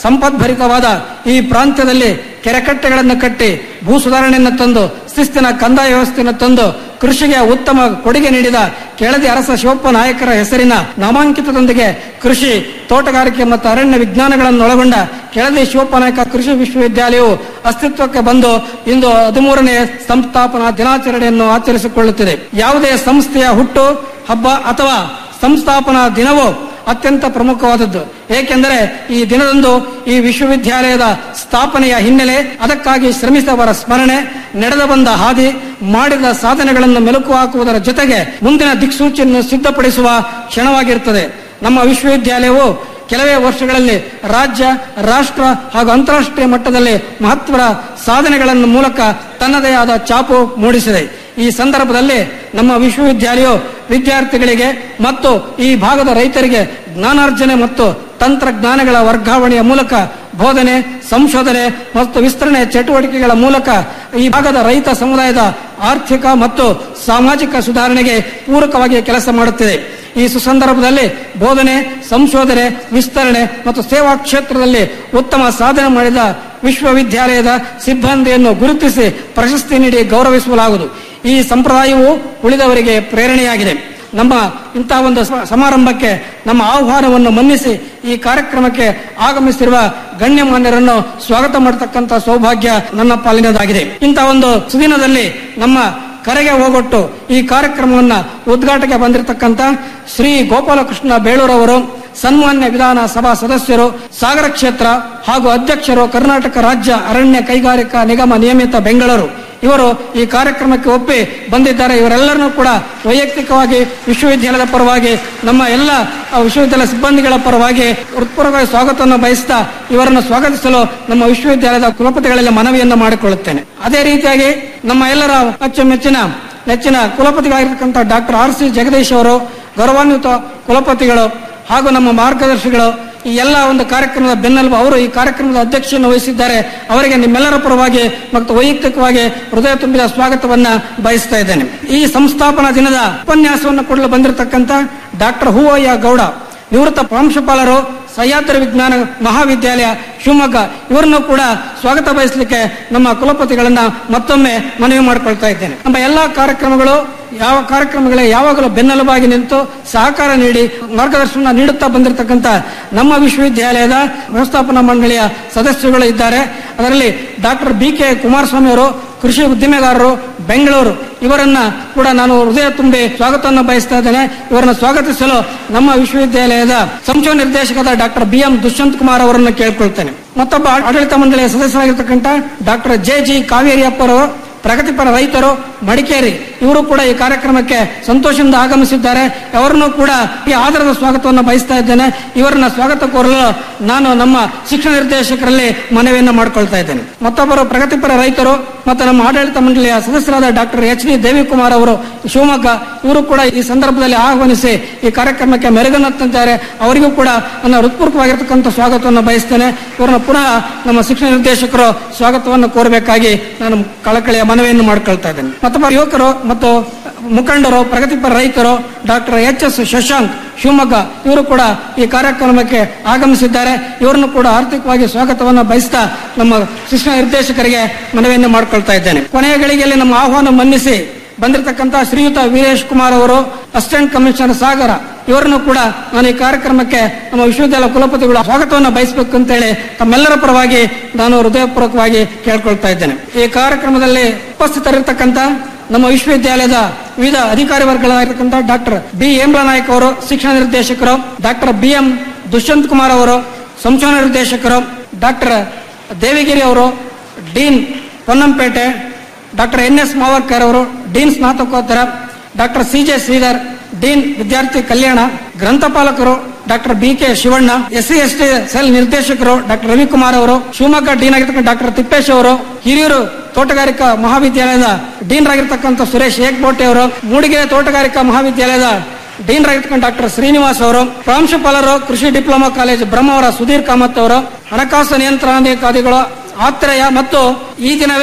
ಸಂಪದ್ಭರಿತವಾದ ಈ ಪ್ರಾಂತ್ಯದಲ್ಲಿ ಕೆರೆಕಟ್ಟೆಗಳನ್ನು ಕಟ್ಟಿ ಭೂ ಸುಧಾರಣೆಯನ್ನು ತಂದು ಶಿಸ್ತಿನ ಕಂದಾಯ ವ್ಯವಸ್ಥೆಯನ್ನು ತಂದು ಕೃಷಿಗೆ ಉತ್ತಮ ಕೊಡುಗೆ ನೀಡಿದ ಕೆಳದಿ ಅರಸ ಶಿವಪ್ಪ ನಾಯಕರ ಹೆಸರಿನ ನಾಮಾಂಕಿತದೊಂದಿಗೆ ಕೃಷಿ ತೋಟಗಾರಿಕೆ ಮತ್ತು ಅರಣ್ಯ ವಿಜ್ಞಾನಗಳನ್ನು ಒಳಗೊಂಡ ಕೆಳದಿ ಶಿವಪ್ಪ ನಾಯಕ ಕೃಷಿ ವಿಶ್ವವಿದ್ಯಾಲಯವು ಅಸ್ತಿತ್ವಕ್ಕೆ ಬಂದು ಇಂದು ಹದಿಮೂರನೇ ಸಂಸ್ಥಾಪನಾ ದಿನಾಚರಣೆಯನ್ನು ಆಚರಿಸಿಕೊಳ್ಳುತ್ತಿದೆ ಯಾವುದೇ ಸಂಸ್ಥೆಯ ಹುಟ್ಟು ಹಬ್ಬ ಅಥವಾ ಸಂಸ್ಥಾಪನಾ ದಿನವೂ ಅತ್ಯಂತ ಪ್ರಮುಖವಾದದ್ದು ಏಕೆಂದರೆ ಈ ದಿನದಂದು ಈ ವಿಶ್ವವಿದ್ಯಾಲಯದ ಸ್ಥಾಪನೆಯ ಹಿನ್ನೆಲೆ ಅದಕ್ಕಾಗಿ ಶ್ರಮಿಸಿದವರ ಸ್ಮರಣೆ ನಡೆದು ಬಂದ ಹಾದಿ ಮಾಡಿದ ಸಾಧನೆಗಳನ್ನು ಮೆಲುಕು ಹಾಕುವುದರ ಜೊತೆಗೆ ಮುಂದಿನ ದಿಕ್ಸೂಚಿಯನ್ನು ಸಿದ್ಧಪಡಿಸುವ ಕ್ಷಣವಾಗಿರುತ್ತದೆ ನಮ್ಮ ವಿಶ್ವವಿದ್ಯಾಲಯವು ಕೆಲವೇ ವರ್ಷಗಳಲ್ಲಿ ರಾಜ್ಯ ರಾಷ್ಟ್ರ ಹಾಗೂ ಅಂತಾರಾಷ್ಟ್ರೀಯ ಮಟ್ಟದಲ್ಲಿ ಮಹತ್ವದ ಸಾಧನೆಗಳನ್ನು ಮೂಲಕ ತನ್ನದೇ ಆದ ಚಾಪು ಮೂಡಿಸಿದೆ ಈ ಸಂದರ್ಭದಲ್ಲಿ ನಮ್ಮ ವಿಶ್ವವಿದ್ಯಾಲಯವು ವಿದ್ಯಾರ್ಥಿಗಳಿಗೆ ಮತ್ತು ಈ ಭಾಗದ ರೈತರಿಗೆ ಜ್ಞಾನಾರ್ಜನೆ ಮತ್ತು ತಂತ್ರಜ್ಞಾನಗಳ ವರ್ಗಾವಣೆಯ ಮೂಲಕ ಬೋಧನೆ ಸಂಶೋಧನೆ ಮತ್ತು ವಿಸ್ತರಣೆ ಚಟುವಟಿಕೆಗಳ ಮೂಲಕ ಈ ಭಾಗದ ರೈತ ಸಮುದಾಯದ ಆರ್ಥಿಕ ಮತ್ತು ಸಾಮಾಜಿಕ ಸುಧಾರಣೆಗೆ ಪೂರಕವಾಗಿ ಕೆಲಸ ಮಾಡುತ್ತಿದೆ ಈ ಸುಸಂದರ್ಭದಲ್ಲಿ ಬೋಧನೆ ಸಂಶೋಧನೆ ವಿಸ್ತರಣೆ ಮತ್ತು ಸೇವಾ ಕ್ಷೇತ್ರದಲ್ಲಿ ಉತ್ತಮ ಸಾಧನೆ ಮಾಡಿದ ವಿಶ್ವವಿದ್ಯಾಲಯದ ಸಿಬ್ಬಂದಿಯನ್ನು ಗುರುತಿಸಿ ಪ್ರಶಸ್ತಿ ನೀಡಿ ಗೌರವಿಸಲಾಗುವುದು ಈ ಸಂಪ್ರದಾಯವು ಉಳಿದವರಿಗೆ ಪ್ರೇರಣೆಯಾಗಿದೆ ನಮ್ಮ ಇಂತಹ ಒಂದು ಸ- ಸಮಾರಂಭಕ್ಕೆ ನಮ್ಮ ಆಹ್ವಾನವನ್ನು ಮನ್ನಿಸಿ ಈ ಕಾರ್ಯಕ್ರಮಕ್ಕೆ ಆಗಮಿಸಿರುವ ಗಣ್ಯಮಾನ್ಯರನ್ನು ಸ್ವಾಗತ ಮಾಡತಕ್ಕಂತ ಸೌಭಾಗ್ಯ ನನ್ನ ಪಾಲಿನದಾಗಿದೆ ಇಂತಹ ಒಂದು ಸುದಿನದಲ್ಲಿ ನಮ್ಮ ಕರೆಗೆ ಹೋಗೊಟ್ಟು ಈ ಕಾರ್ಯಕ್ರಮವನ್ನ ಉದ್ಘಾಟನೆಗೆ ಬಂದಿರತಕ್ಕಂತ ಶ್ರೀ ಗೋಪಾಲಕೃಷ್ಣ ಬೇಳೂರವರು ಸನ್ಮಾನ್ಯ ವಿಧಾನ ಸಭಾ ಸದಸ್ಯರು ಸಾಗರ ಕ್ಷೇತ್ರ ಹಾಗೂ ಅಧ್ಯಕ್ಷರು ಕರ್ನಾಟಕ ರಾಜ್ಯ ಅರಣ್ಯ ಕೈಗಾರಿಕಾ ನಿಗಮ ನಿಯಮಿತ ಬೆಂಗಳೂರು ಇವರು ಈ ಕಾರ್ಯಕ್ರಮಕ್ಕೆ ಒಪ್ಪಿ ಬಂದಿದ್ದಾರೆ ಇವರೆಲ್ಲರನ್ನೂ ಕೂಡ ವೈಯಕ್ತಿಕವಾಗಿ ವಿಶ್ವವಿದ್ಯಾಲಯದ ಪರವಾಗಿ ನಮ್ಮ ಎಲ್ಲ ಆ, ವಿಶ್ವವಿದ್ಯಾಲಯ ಸಿಬ್ಬಂದಿಗಳ ಪರವಾಗಿ ಹೃತ್ಪೂರ್ವಕವಾಗಿ ಸ್ವಾಗತವನ್ನು ಬಯಸ್ತಾ ಇವರನ್ನು ಸ್ವಾಗತಿಸಲು ನಮ್ಮ ವಿಶ್ವವಿದ್ಯಾಲಯದ ಕುಲಪತಿಗಳಲ್ಲಿ ಮನವಿಯನ್ನು ಮಾಡಿಕೊಳ್ಳುತ್ತೇನೆ ಅದೇ ರೀತಿಯಾಗಿ ನಮ್ಮ ಎಲ್ಲರ ಅಚ್ಚುಮೆಚ್ಚಿನ ನೆಚ್ಚಿನ ಕುಲಪತಿಗಳಾಗಿರ್ತಕ್ಕಂಥ ಡಾಕ್ಟರ್ ಆರ್ ಸಿ ಜಗದೀಶ್ ಅವರು ಗೌರವಾನ್ವಿತ ಕುಲಪತಿಗಳು ಹಾಗೂ ನಮ್ಮ ಮಾರ್ಗದರ್ಶಿಗಳು ಈ ಎಲ್ಲ ಒಂದು ಕಾರ್ಯಕ್ರಮದ ಬೆನ್ನೆಲುಬು ಅವರು ಈ ಕಾರ್ಯಕ್ರಮದ ಅಧ್ಯಕ್ಷತೆಯನ್ನು ವಹಿಸಿದ್ದಾರೆ ಅವರಿಗೆ ನಿಮ್ಮೆಲ್ಲರ ಪರವಾಗಿ ಮತ್ತು ವೈಯಕ್ತಿಕವಾಗಿ ಹೃದಯ ತುಂಬಿದ ಸ್ವಾಗತವನ್ನ ಬಯಸ್ತಾ ಇದ್ದೇನೆ ಈ ಸಂಸ್ಥಾಪನಾ ದಿನದ ಉಪನ್ಯಾಸವನ್ನು ಕೊಡಲು ಬಂದಿರತಕ್ಕಂಥ ಡಾಕ್ಟರ್ ಹೂವಯ್ಯ ಗೌಡ ನಿವೃತ್ತ ಪ್ರಾಂಶುಪಾಲರು ಸಹ್ಯಾದ್ರಿ ವಿಜ್ಞಾನ ಮಹಾವಿದ್ಯಾಲಯ ಶಿವಮೊಗ್ಗ ಇವರನ್ನು ಕೂಡ ಸ್ವಾಗತ ಬಯಸಲಿಕ್ಕೆ ನಮ್ಮ ಕುಲಪತಿಗಳನ್ನ ಮತ್ತೊಮ್ಮೆ ಮನವಿ ಮಾಡಿಕೊಳ್ತಾ ಇದ್ದೇನೆ ನಮ್ಮ ಎಲ್ಲಾ ಕಾರ್ಯಕ್ರಮಗಳು ಯಾವ ಕಾರ್ಯಕ್ರಮಗಳೇ ಯಾವಾಗಲೂ ಬೆನ್ನೆಲುಬಾಗಿ ನಿಂತು ಸಹಕಾರ ನೀಡಿ ಮಾರ್ಗದರ್ಶನ ನೀಡುತ್ತಾ ಬಂದಿರತಕ್ಕಂಥ ನಮ್ಮ ವಿಶ್ವವಿದ್ಯಾಲಯದ ವ್ಯವಸ್ಥಾಪನಾ ಮಂಡಳಿಯ ಸದಸ್ಯರುಗಳು ಇದ್ದಾರೆ ಅದರಲ್ಲಿ ಡಾಕ್ಟರ್ ಬಿ ಕೆ ಕುಮಾರಸ್ವಾಮಿ ಅವರು ಕೃಷಿ ಉದ್ದಿಮೆಗಾರರು ಬೆಂಗಳೂರು ಇವರನ್ನ ಕೂಡ ನಾನು ಹೃದಯ ತುಂಬಿ ಸ್ವಾಗತವನ್ನು ಬಯಸ್ತಾ ಇದ್ದೇನೆ ಇವರನ್ನು ಸ್ವಾಗತಿಸಲು ನಮ್ಮ ವಿಶ್ವವಿದ್ಯಾಲಯದ ಸಂಶೋಧನಾ ನಿರ್ದೇಶಕದ doctor B M Dushyant Kumar ಅವರನ್ನು ಕೇಳ್ಕೊಳ್ತೇನೆ ಮತ್ತೊಬ್ಬ ಆಡಳಿತ ಮಂಡಳಿಯ ಸದಸ್ಯರಾಗಿರ್ತಕ್ಕಂಥ ಡಾಕ್ಟರ್ ಜೆ ಜಿ ಕಾವೇರಿಯಪ್ಪರವರು ಪ್ರಗತಿಪರ ರೈತರು ಮಡಿಕೇರಿ ಇವರು ಕೂಡ ಈ ಕಾರ್ಯಕ್ರಮಕ್ಕೆ ಸಂತೋಷದಿಂದ ಆಗಮಿಸಿದ್ದಾರೆ ಅವರನ್ನು ಕೂಡ ಈ ಆದರದ ಸ್ವಾಗತವನ್ನು ಬಯಸ್ತಾ ಇದ್ದೇನೆ ಇವರನ್ನ ಸ್ವಾಗತ ಕೋರಲು ನಾನು ನಮ್ಮ ಶಿಕ್ಷಣ ನಿರ್ದೇಶಕರಲ್ಲಿ ಮನವಿಯನ್ನು ಮಾಡಿಕೊಳ್ತಾ ಇದ್ದೇನೆ ಮತ್ತೊಬ್ಬರು ಪ್ರಗತಿಪರ ರೈತರು ಮತ್ತು ನಮ್ಮ ಆಡಳಿತ ಮಂಡಳಿಯ ಸದಸ್ಯರಾದ ಡಾಕ್ಟರ್ ಎಚ್ ಡಿ ದೇವಿಕುಮಾರ್ ಅವರು ಶಿವಮೊಗ್ಗ ಇವರು ಕೂಡ ಈ ಸಂದರ್ಭದಲ್ಲಿ ಆಹ್ವಾನಿಸಿ ಈ ಕಾರ್ಯಕ್ರಮಕ್ಕೆ ಮೆರುಗನ್ನುತ್ತಿದ್ದಾರೆ ಅವರಿಗೂ ಕೂಡ ನನ್ನ ಹೃತ್ಪೂರ್ವಕವಾಗಿರ್ತಕ್ಕಂಥ ಸ್ವಾಗತವನ್ನು ಬಯಸ್ತೇನೆ ಇವರನ್ನು ಪುನಃ ನಮ್ಮ ಶಿಕ್ಷಣ ನಿರ್ದೇಶಕರು ಸ್ವಾಗತವನ್ನು ಕೋರಬೇಕಾಗಿ ನಾನು ಕಳಕಳಿಯ ಮನವಿಯನ್ನು ಮಾಡಿಕೊಳ್ತಾ ಇದ್ದೇನೆ ಮತ್ತೊಬ್ಬ ಯುವಕರು ಮತ್ತು ಮುಖಂಡರು ಪ್ರಗತಿಪರ ರೈತರು doctor H S Shashank Shivamogga ಇವರು ಕೂಡ ಈ ಕಾರ್ಯಕ್ರಮಕ್ಕೆ ಆಗಮಿಸಿದ್ದಾರೆ ಇವರನ್ನು ಕೂಡ ಆರ್ಥಿಕವಾಗಿ ಸ್ವಾಗತವನ್ನು ಬಯಸ್ತಾ ನಮ್ಮ ಶಿಕ್ಷಣ ನಿರ್ದೇಶಕರಿಗೆ ಮನವಿಯನ್ನು ಮಾಡಿಕೊಳ್ತಾ ಇದ್ದೇನೆ ಕೊನೆಯ ಗಳಿಗೆಯಲ್ಲಿ ನಮ್ಮ ಆಹ್ವಾನ ಮನ್ನಿಸಿ ಬಂದಿರತಕ್ಕಂತಹ ಶ್ರೀಯುತ ವೀರೇಶ್ ಕುಮಾರ್ ಅವರು ಅಸಿಸ್ಟೆಂಟ್ ಕಮಿಷನರ್ ಸಾಗರ ಇವರನ್ನು ಕೂಡ ನಾನು ಈ ಕಾರ್ಯಕ್ರಮಕ್ಕೆ ನಮ್ಮ ವಿಶ್ವವಿದ್ಯಾಲಯ ಕುಲಪತಿಗಳು ಸ್ವಾಗತವನ್ನು ಬಯಸಬೇಕು ಅಂತೇಳಿ ತಮ್ಮೆಲ್ಲರ ಪರವಾಗಿ ನಾನು ಹೃದಯಪೂರ್ವಕವಾಗಿ ಕೇಳ್ಕೊಳ್ತಾ ಇದ್ದೇನೆ ಈ ಕಾರ್ಯಕ್ರಮದಲ್ಲಿ ಉಪಸ್ಥಿತರಿರ್ತಕ್ಕಂಥ ನಮ್ಮ ವಿಶ್ವವಿದ್ಯಾಲಯದ ವಿವಿಧ ಅಧಿಕಾರಿ ವರ್ಗಗಳಾಗಿರ್ತಕ್ಕಂಥ ಡಾಕ್ಟರ್ ಬಿ ನಾಯಕ್ ಅವರು ಶಿಕ್ಷಣ ನಿರ್ದೇಶಕರು doctor B M Dushyant Kumar ಅವರು ಸಂಶೋಧನಾ ನಿರ್ದೇಶಕರು ಡಾಕ್ಟರ್ ದೇವಿಗಿರಿ ಅವರು dean Ponnampet doctor N S Mavarkar ಅವರು ಡೀನ್ ಸ್ನಾತಕೋತ್ತರ doctor C J Sridhar dean ವಿದ್ಯಾರ್ಥಿ ಕಲ್ಯಾಣ ಗ್ರಂಥಪಾಲಕರು doctor B K Shivanna S C S T cell ನಿರ್ದೇಶಕರು ಡಾಕ್ಟರ್ ರವಿಕುಮಾರ್ ಅವರು ಶಿವಮೊಗ್ಗ ಡೀನ್ ಆಗಿರ್ತಕ್ಕಂಥ ಡಾಕ್ಟರ್ ತಿಪ್ಪೇಶ್ ಅವರು ಹಿರಿಯೂರು ತೋಟಗಾರಿಕಾ ಮಹಾವಿದ್ಯಾಲಯದ ಡೀನ್ ಆಗಿರ್ತಕ್ಕಂಥ ಸುರೇಶ್ ಏಕ್ಬೋಟೆ ಅವರು ಮೂಡಿಗೆರೆ ತೋಟಗಾರಿಕಾ ಮಹಾವಿದ್ಯಾಲಯದ ಡೀನ್ ಆಗಿರ್ತಕ್ಕಂಥ ಡಾಕ್ಟರ್ ಶ್ರೀನಿವಾಸ್ ಅವರು ಪ್ರಾಂಶುಪಾಲರು ಕೃಷಿ ಡಿಪ್ಲೊಮಾ ಕಾಲೇಜ್ ಬ್ರಹ್ಮವರ ಸುಧೀರ್ ಕಾಮತ್ ಅವರು ಹಣಕಾಸು ನಿಯಂತ್ರಣಾಧಿಕಾರಿಗಳು ಆತ್ರೇಯ ಮತ್ತು ಈ ದಿನವೇ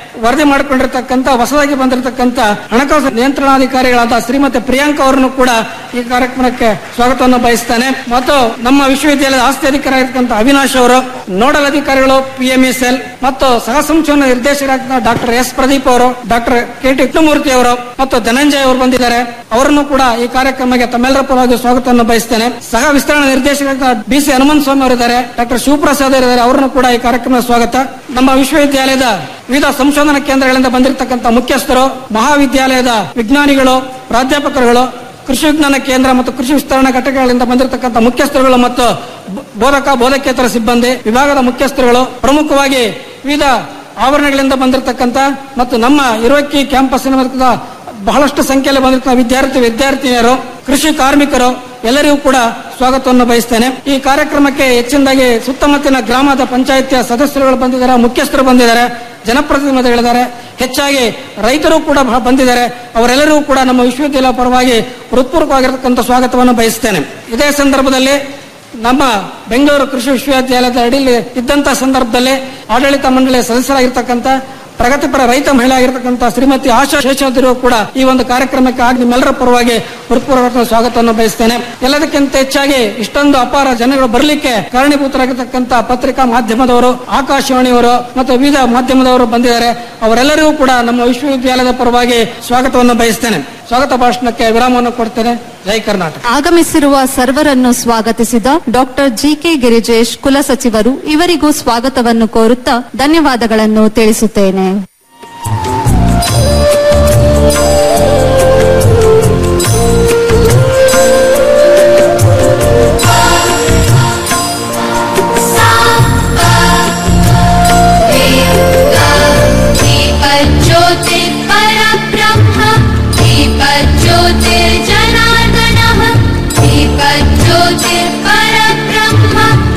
ವರದಿ ಮಾಡಿಕೊಂಡಿರ್ತಕ್ಕಂಥ ಹೊಸದಾಗಿ ಬಂದಿರತಕ್ಕಂಥ ಹಣಕಾಸು ನಿಯಂತ್ರಣಾಧಿಕಾರಿಗಳಾದ ಶ್ರೀಮತಿ ಪ್ರಿಯಾಂಕಾ ಅವರನ್ನು ಕೂಡ ಈ ಕಾರ್ಯಕ್ರಮಕ್ಕೆ ಸ್ವಾಗತವನ್ನು ಬಯಸ್ತೇನೆ ಮತ್ತು ನಮ್ಮ ವಿಶ್ವವಿದ್ಯಾಲಯದ ಆಸ್ತಿ ಅಧಿಕಾರಿಯಾಗಿರ್ತಕ್ಕಂಥ ಅವಿನಾಶ್ ಅವರು ನೋಡಲ್ ಅಧಿಕಾರಿಗಳು ಪಿಎಂಎಸ್ಎಲ್ ಮತ್ತು ಸಹ ಸಂಶೋಧನಾ ನಿರ್ದೇಶಕರಾದ ಡಾಕ್ಟರ್ ಎಸ್ ಪ್ರದೀಪ್ ಅವರು ಡಾಕ್ಟರ್ ಕೆ ಟಿ ಕೃಷ್ಣಮೂರ್ತಿ ಅವರು ಮತ್ತು ಧನಂಜಯ ಅವರು ಬಂದಿದ್ದಾರೆ ಅವರನ್ನು ಕೂಡ ಈ ಕಾರ್ಯಕ್ರಮಕ್ಕೆ ತಮ್ಮೆಲ್ಲರ ಪರವಾಗಿ ಸ್ವಾಗತವನ್ನು ಬಯಸ್ತೇನೆ ಸಹ ವಿಸ್ತರಣಾ ನಿರ್ದೇಶಕರಾದ ಬಿ ಸಿ ಹನುಮಂತ ಸ್ವಾಮಿ ಅವರಿದ್ದಾರೆ ಡಾಕ್ಟರ್ ಶಿವಪ್ರಸಾದ್ ಅವರಿದ್ದಾರೆ ಅವರನ್ನು ಕೂಡ ಈ ಕಾರ್ಯಕ್ರಮದ ಸ್ವಾಗತ ನಮ್ಮ ವಿಶ್ವವಿದ್ಯಾಲಯದ ವಿವಿಧ ಸಂಶೋಧನಾ ಕೇಂದ್ರಗಳಿಂದ ಬಂದಿರತಕ್ಕಂಥ ಮುಖ್ಯಸ್ಥರು ಮಹಾವಿದ್ಯಾಲಯದ ವಿಜ್ಞಾನಿಗಳು ಪ್ರಾಧ್ಯಾಪಕರುಗಳು ಕೃಷಿ ವಿಜ್ಞಾನ ಕೇಂದ್ರ ಮತ್ತು ಕೃಷಿ ವಿಸ್ತರಣಾ ಘಟಕಗಳಿಂದ ಬಂದಿರತಕ್ಕಂಥ ಮುಖ್ಯಸ್ಥರುಗಳು ಮತ್ತು ಬ- ಬೋಧಕ ಬೋಧಕೇತರ ಸಿಬ್ಬಂದಿ ವಿಭಾಗದ ಮುಖ್ಯಸ್ಥರುಗಳು ಪ್ರಮುಖವಾಗಿ ವಿವಿಧ ಆವರಣಗಳಿಂದ ಬಂದಿರತಕ್ಕಂಥ ಮತ್ತು ನಮ್ಮ ಇರುವಕ್ಕಿ ಕ್ಯಾಂಪಸ್ಸಿನ ಬಹಳಷ್ಟು ಸಂಖ್ಯೆಯಲ್ಲಿ ಬಂದಿರ್ತಕ್ಕಂಥ ವಿದ್ಯಾರ್ಥಿ ವಿದ್ಯಾರ್ಥಿನಿಯರು ಕೃಷಿ ಕಾರ್ಮಿಕರು ಎಲ್ಲರಿಗೂ ಕೂಡ ಸ್ವಾಗತವನ್ನು ಬಯಸ್ತೇನೆ ಈ ಕಾರ್ಯಕ್ರಮಕ್ಕೆ ಹೆಚ್ಚಿನದಾಗಿ ಸುತ್ತಮುತ್ತಲಿನ ಗ್ರಾಮದ ಪಂಚಾಯತಿಯ ಸದಸ್ಯರುಗಳು ಬಂದಿದ್ದಾರೆ ಮುಖ್ಯಸ್ಥರು ಬಂದಿದ್ದಾರೆ ಜನಪ್ರತಿನಿಧಿಗಳಿದ್ದಾರೆ ಹೆಚ್ಚಾಗಿ ರೈತರು ಕೂಡ ಬಹಳ ಬಂದಿದ್ದಾರೆ ಅವರೆಲ್ಲರಿಗೂ ಕೂಡ ನಮ್ಮ ವಿಶ್ವವಿದ್ಯಾಲಯ ಪರವಾಗಿ ಹೃತ್ಪೂರ್ವಕವಾಗಿರತಕ್ಕಂಥ ಸ್ವಾಗತವನ್ನು ಬಯಸ್ತೇನೆ ಇದೇ ಸಂದರ್ಭದಲ್ಲಿ ನಮ್ಮ ಬೆಂಗಳೂರು ಕೃಷಿ ವಿಶ್ವವಿದ್ಯಾಲಯದ ಅಡಿಯಲ್ಲಿ ಇದ್ದಂತ ಸಂದರ್ಭದಲ್ಲಿ ಆಡಳಿತ ಮಂಡಳಿಯ ಸದಸ್ಯರಾಗಿರ್ತಕ್ಕಂಥ ಪ್ರಗತಿಪರ ರೈತ ಮಹಿಳೆ ಆಗಿರ್ತಕ್ಕಂಥ ಶ್ರೀಮತಿ ಆಶಾ ಶೇಷಾದ್ರಿಗೂ ಕೂಡ ಈ ಒಂದು ಕಾರ್ಯಕ್ರಮಕ್ಕೆ ಆಗಿ ನಿಮ್ಮೆಲ್ಲರ ಪರವಾಗಿ ಹೃತ್ಪೂರ್ವಕ ಸ್ವಾಗತವನ್ನು ಬಯಸ್ತೇನೆ ಎಲ್ಲದಕ್ಕಿಂತ ಹೆಚ್ಚಾಗಿ ಇಷ್ಟೊಂದು ಅಪಾರ ಜನಗಳು ಬರಲಿಕ್ಕೆ ಕಾರಣೀಭೂತರಾಗಿರ್ತಕ್ಕಂಥ ಪತ್ರಿಕಾ ಮಾಧ್ಯಮದವರು ಆಕಾಶವಾಣಿಯವರು ಮತ್ತು ವಿವಿಧ ಮಾಧ್ಯಮದವರು ಬಂದಿದ್ದಾರೆ ಅವರೆಲ್ಲರಿಗೂ ಕೂಡ ನಮ್ಮ ವಿಶ್ವವಿದ್ಯಾಲಯದ ಪರವಾಗಿ ಸ್ವಾಗತವನ್ನು ಬಯಸ್ತೇನೆ ಸ್ವಾಗತ ಭಾಷಣಕ್ಕೆ ವಿರಾಮವನ್ನು ಕೊಡ್ತೇನೆ ಜೈ ಕರ್ನಾಟಕ ಆಗಮಿಸಿರುವ ಸರ್ವರನ್ನು ಸ್ವಾಗತಿಸಿದ ಡಾಕ್ಟರ್ ಜಿಕೆ ಗಿರಿಜೇಶ್ ಕುಲಸಚಿವರು ಇವರಿಗೂ ಸ್ವಾಗತವನ್ನು ಕೋರುತ್ತಾ ಧನ್ಯವಾದಗಳನ್ನು ತಿಳಿಸುತ್ತೇನೆ दीपज्योतिर्परब्रह्म दीपज्योतिर्जनार्दनः दीपज्योतिर्परब्रह्म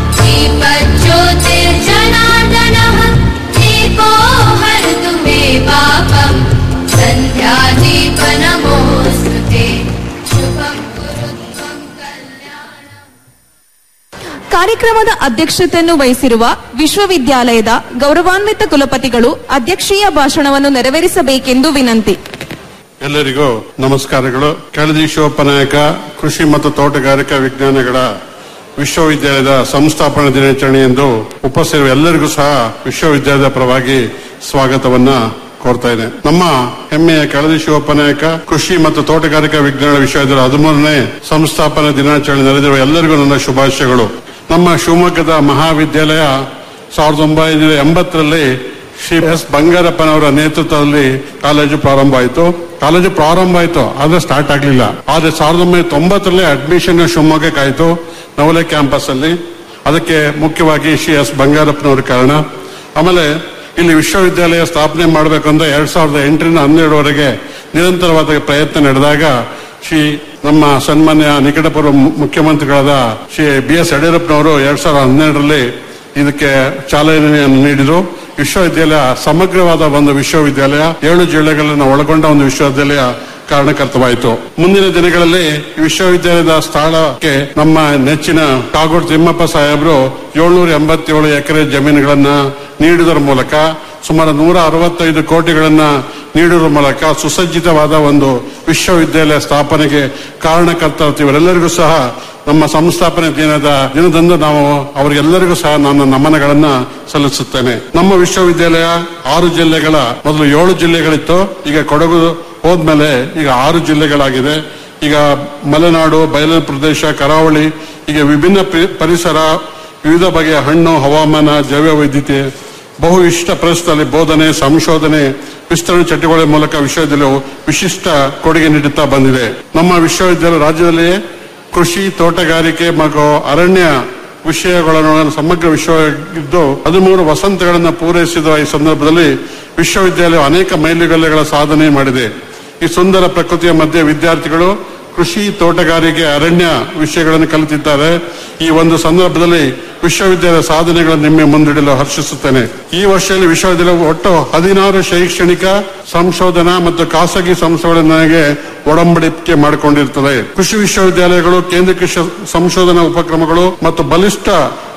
दीपज्योतिर्जनार्दनः दीपो हरतु मे पापम् सन्ध्यादीपनमोऽस्तु ते शुभं कुरु त्वं कल्याणम् ಕಾರ್ಯಕ್ರಮದ ಅಧ್ಯಕ್ಷತೆಯನ್ನು ವಹಿಸಿರುವ ವಿಶ್ವವಿದ್ಯಾಲಯದ ಗೌರವಾನ್ವಿತ ಕುಲಪತಿಗಳು ಅಧ್ಯಕ್ಷೀಯ ಭಾಷಣವನ್ನು ನೆರವೇರಿಸಬೇಕೆಂದು ವಿನಂತಿ ಎಲ್ಲರಿಗೂ ನಮಸ್ಕಾರಗಳು ಕೆಳದಿ ಶಿವಪ್ಪನಾಯಕ ಕೃಷಿ ಮತ್ತು ತೋಟಗಾರಿಕಾ ವಿಜ್ಞಾನಗಳ ವಿಶ್ವವಿದ್ಯಾಲಯದ ಸಂಸ್ಥಾಪನಾ ದಿನಾಚರಣೆಯಂದು ಉಪಸ್ಥಿತಿರುವ ಎಲ್ಲರಿಗೂ ಸಹ ವಿಶ್ವವಿದ್ಯಾಲಯದ ಪರವಾಗಿ ಸ್ವಾಗತವನ್ನ ಕೋರ್ತಾ ಇದೆ ನಮ್ಮ ಹೆಮ್ಮೆಯ ಕೆಳದಿ ಶಿವಪ್ಪನಾಯಕ ಕೃಷಿ ಮತ್ತು ತೋಟಗಾರಿಕಾ ವಿಜ್ಞಾನ ವಿಶ್ವವಿದ್ಯಾಲಯ ಹದಿಮೂರನೇ ಸಂಸ್ಥಾಪನಾ ದಿನಾಚರಣೆ ನಡೆದಿರುವ ಎಲ್ಲರಿಗೂ ನನ್ನ ಶುಭಾಶಯಗಳು ನಮ್ಮ ಶಿವಮೊಗ್ಗದ ಮಹಾವಿದ್ಯಾಲಯ ಸಾವಿರದ ಒಂಬೈನೂರ ಎಂಬತ್ತರಲ್ಲಿ ಶ್ರೀ ಎಸ್ ಬಂಗಾರಪ್ಪನವರ ನೇತೃತ್ವದಲ್ಲಿ ಕಾಲೇಜು ಪ್ರಾರಂಭ ಆಯಿತು ಕಾಲೇಜು ಪ್ರಾರಂಭ ಆಯಿತು ಆದ್ರೆ ಸ್ಟಾರ್ಟ್ ಆಗಲಿಲ್ಲ ಆದ್ರೆ ಸಾವಿರದ ಒಂಬೈನೂರ ತೊಂಬತ್ತರಲ್ಲಿ ಅಡ್ಮಿಷನ್ ಶಿವಮೊಗ್ಗಕ್ಕೆ ಆಯಿತು ನವಲೆ ಕ್ಯಾಂಪಸ್ ಅಲ್ಲಿ ಅದಕ್ಕೆ ಮುಖ್ಯವಾಗಿ ಶ್ರೀ ಎಸ್ ಬಂಗಾರಪ್ಪನವರ ಕಾರಣ ಆಮೇಲೆ ಇಲ್ಲಿ ವಿಶ್ವವಿದ್ಯಾಲಯ ಸ್ಥಾಪನೆ ಮಾಡಬೇಕಂದ್ರೆ ಎರಡ್ ಸಾವಿರದ ಎಂಟರಿಂದ ಹನ್ನೆರಡವರೆಗೆ ನಿರಂತರವಾದ ಪ್ರಯತ್ನ ನಡೆದಾಗ ಶ್ರೀ ನಮ್ಮ ಸನ್ಮಾನ್ಯ ನಿಕಟಪೂರ್ವ ಮು- ಮುಖ್ಯಮಂತ್ರಿಗಳಾದ ಶ್ರೀ ಬಿ ಎಸ್ ಯಡಿಯೂರಪ್ಪನವರು ಎರಡ್ ಸಾವಿರದ ಹನ್ನೆರಡರಲ್ಲಿ ಇದಕ್ಕೆ ಚಾಲನೆಯನ್ನು ನೀಡಿದರು ವಿಶ್ವವಿದ್ಯಾಲಯ ಸಮಗ್ರವಾದ ಒಂದು ವಿಶ್ವವಿದ್ಯಾಲಯ ಏಳು ಜಿಲ್ಲೆಗಳನ್ನು ಒಳಗೊಂಡ ಒಂದು ವಿಶ್ವವಿದ್ಯಾಲಯ ಕಾರಣಕರ್ತವಾಯಿತು ಮುಂದಿನ ದಿನಗಳಲ್ಲಿ ಈ ವಿಶ್ವವಿದ್ಯಾಲಯದ ಸ್ಥಳಕ್ಕೆ ನಮ್ಮ ನೆಚ್ಚಿನ ಕಾಗೋಡು ತಿಮ್ಮಪ್ಪ ಸಾಹೇಬರು ಏಳ್ನೂರ ಎಂಬತ್ತೇಳು ಎಕರೆ ಜಮೀನುಗಳನ್ನ ನೀಡುವುದರ ಮೂಲಕ ಸುಮಾರು ನೂರ ಅರವತ್ತೈದು ಕೋಟಿಗಳನ್ನ ನೀಡುವುದರ ಮೂಲಕ ಸುಸಜ್ಜಿತವಾದ ಒಂದು ವಿಶ್ವವಿದ್ಯಾಲಯ ಸ್ಥಾಪನೆಗೆ ಕಾರಣಕರ್ತ ಇವರೆಲ್ಲರಿಗೂ ಸಹ ನಮ್ಮ ಸಂಸ್ಥಾಪನೆ ದಿನದ ದಿನದಂದು ನಾವು ಅವರಿಗೆಲ್ಲರಿಗೂ ಸಹ ನನ್ನ ನಮನಗಳನ್ನ ಸಲ್ಲಿಸುತ್ತೇನೆ ನಮ್ಮ ವಿಶ್ವವಿದ್ಯಾಲಯ ಆರು ಜಿಲ್ಲೆಗಳ ಮೊದಲು ಏಳು ಜಿಲ್ಲೆಗಳಿತ್ತು ಈಗ ಕೊಡಗು ಹೋದ್ಮೇಲೆ ಈಗ ಆರು ಜಿಲ್ಲೆಗಳಾಗಿದೆ ಈಗ ಮಲೆನಾಡು ಬಯಲು ಪ್ರದೇಶ ಕರಾವಳಿ ಈಗ ವಿಭಿನ್ನ ಪರಿ- ಪರಿಸರ ವಿವಿಧ ಬಗೆಯ ಹಣ್ಣು ಹವಾಮಾನ ಜೈವ ವೈದ್ಯತೆ ಬಹು ಇಷ್ಟ ಪರಿಸ್ಥಿತಿಯಲ್ಲಿ ಬೋಧನೆ ಸಂಶೋಧನೆ ವಿಸ್ತರಣೆ ಚಟುವಟಿಕೆ ಮೂಲಕ ವಿಶ್ವವಿದ್ಯಾಲಯವು ವಿಶಿಷ್ಟ ಕೊಡುಗೆ ನೀಡುತ್ತಾ ಬಂದಿದೆ ನಮ್ಮ ವಿಶ್ವವಿದ್ಯಾಲಯ ರಾಜ್ಯದಲ್ಲಿ ಕೃಷಿ ತೋಟಗಾರಿಕೆ ಮತ್ತು ಅರಣ್ಯ ವಿಷಯಗಳನ್ನು ಸಮಗ್ರ ವಿಷಯವಾಗಿದ್ದು ಹದಿಮೂರು ವಸಂತಗಳನ್ನು ಪೂರೈಸಿದ ಈ ಸಂದರ್ಭದಲ್ಲಿ ವಿಶ್ವವಿದ್ಯಾಲಯ ಅನೇಕ ಮೈಲಿಗಲ್ಲುಗಳ ಸಾಧನೆ ಮಾಡಿದೆ ಈ ಸುಂದರ ಪ್ರಕೃತಿಯ ಮಧ್ಯೆ ವಿದ್ಯಾರ್ಥಿಗಳು ಕೃಷಿ ತೋಟಗಾರಿಕೆ ಅರಣ್ಯ ವಿಷಯಗಳನ್ನು ಕಲಿತಿದ್ದಾರೆ ಈ ಒಂದು ಸಂದರ್ಭದಲ್ಲಿ ವಿಶ್ವವಿದ್ಯಾಲಯ ಸಾಧನೆಗಳನ್ನು ನಿಮ್ಮೆ ಮುಂದಿಡಲು ಹರ್ಷಿಸುತ್ತೇನೆ ಈ ವರ್ಷದಲ್ಲಿ ವಿಶ್ವವಿದ್ಯಾಲಯ ಒಟ್ಟು ಹದಿನಾರು ಶೈಕ್ಷಣಿಕ ಸಂಶೋಧನಾ ಮತ್ತು ಖಾಸಗಿ ಸಂಸ್ಥೆಗಳೊಂದಿಗೆ ಒಡಂಬಡಿಕೆ ಮಾಡಿಕೊಂಡಿರುತ್ತದೆ ಕೃಷಿ ವಿಶ್ವವಿದ್ಯಾಲಯಗಳು ಕೇಂದ್ರ ಕೃಷಿ ಸಂಶೋಧನಾ ಉಪಕ್ರಮಗಳು ಮತ್ತು ಬಲಿಷ್ಠ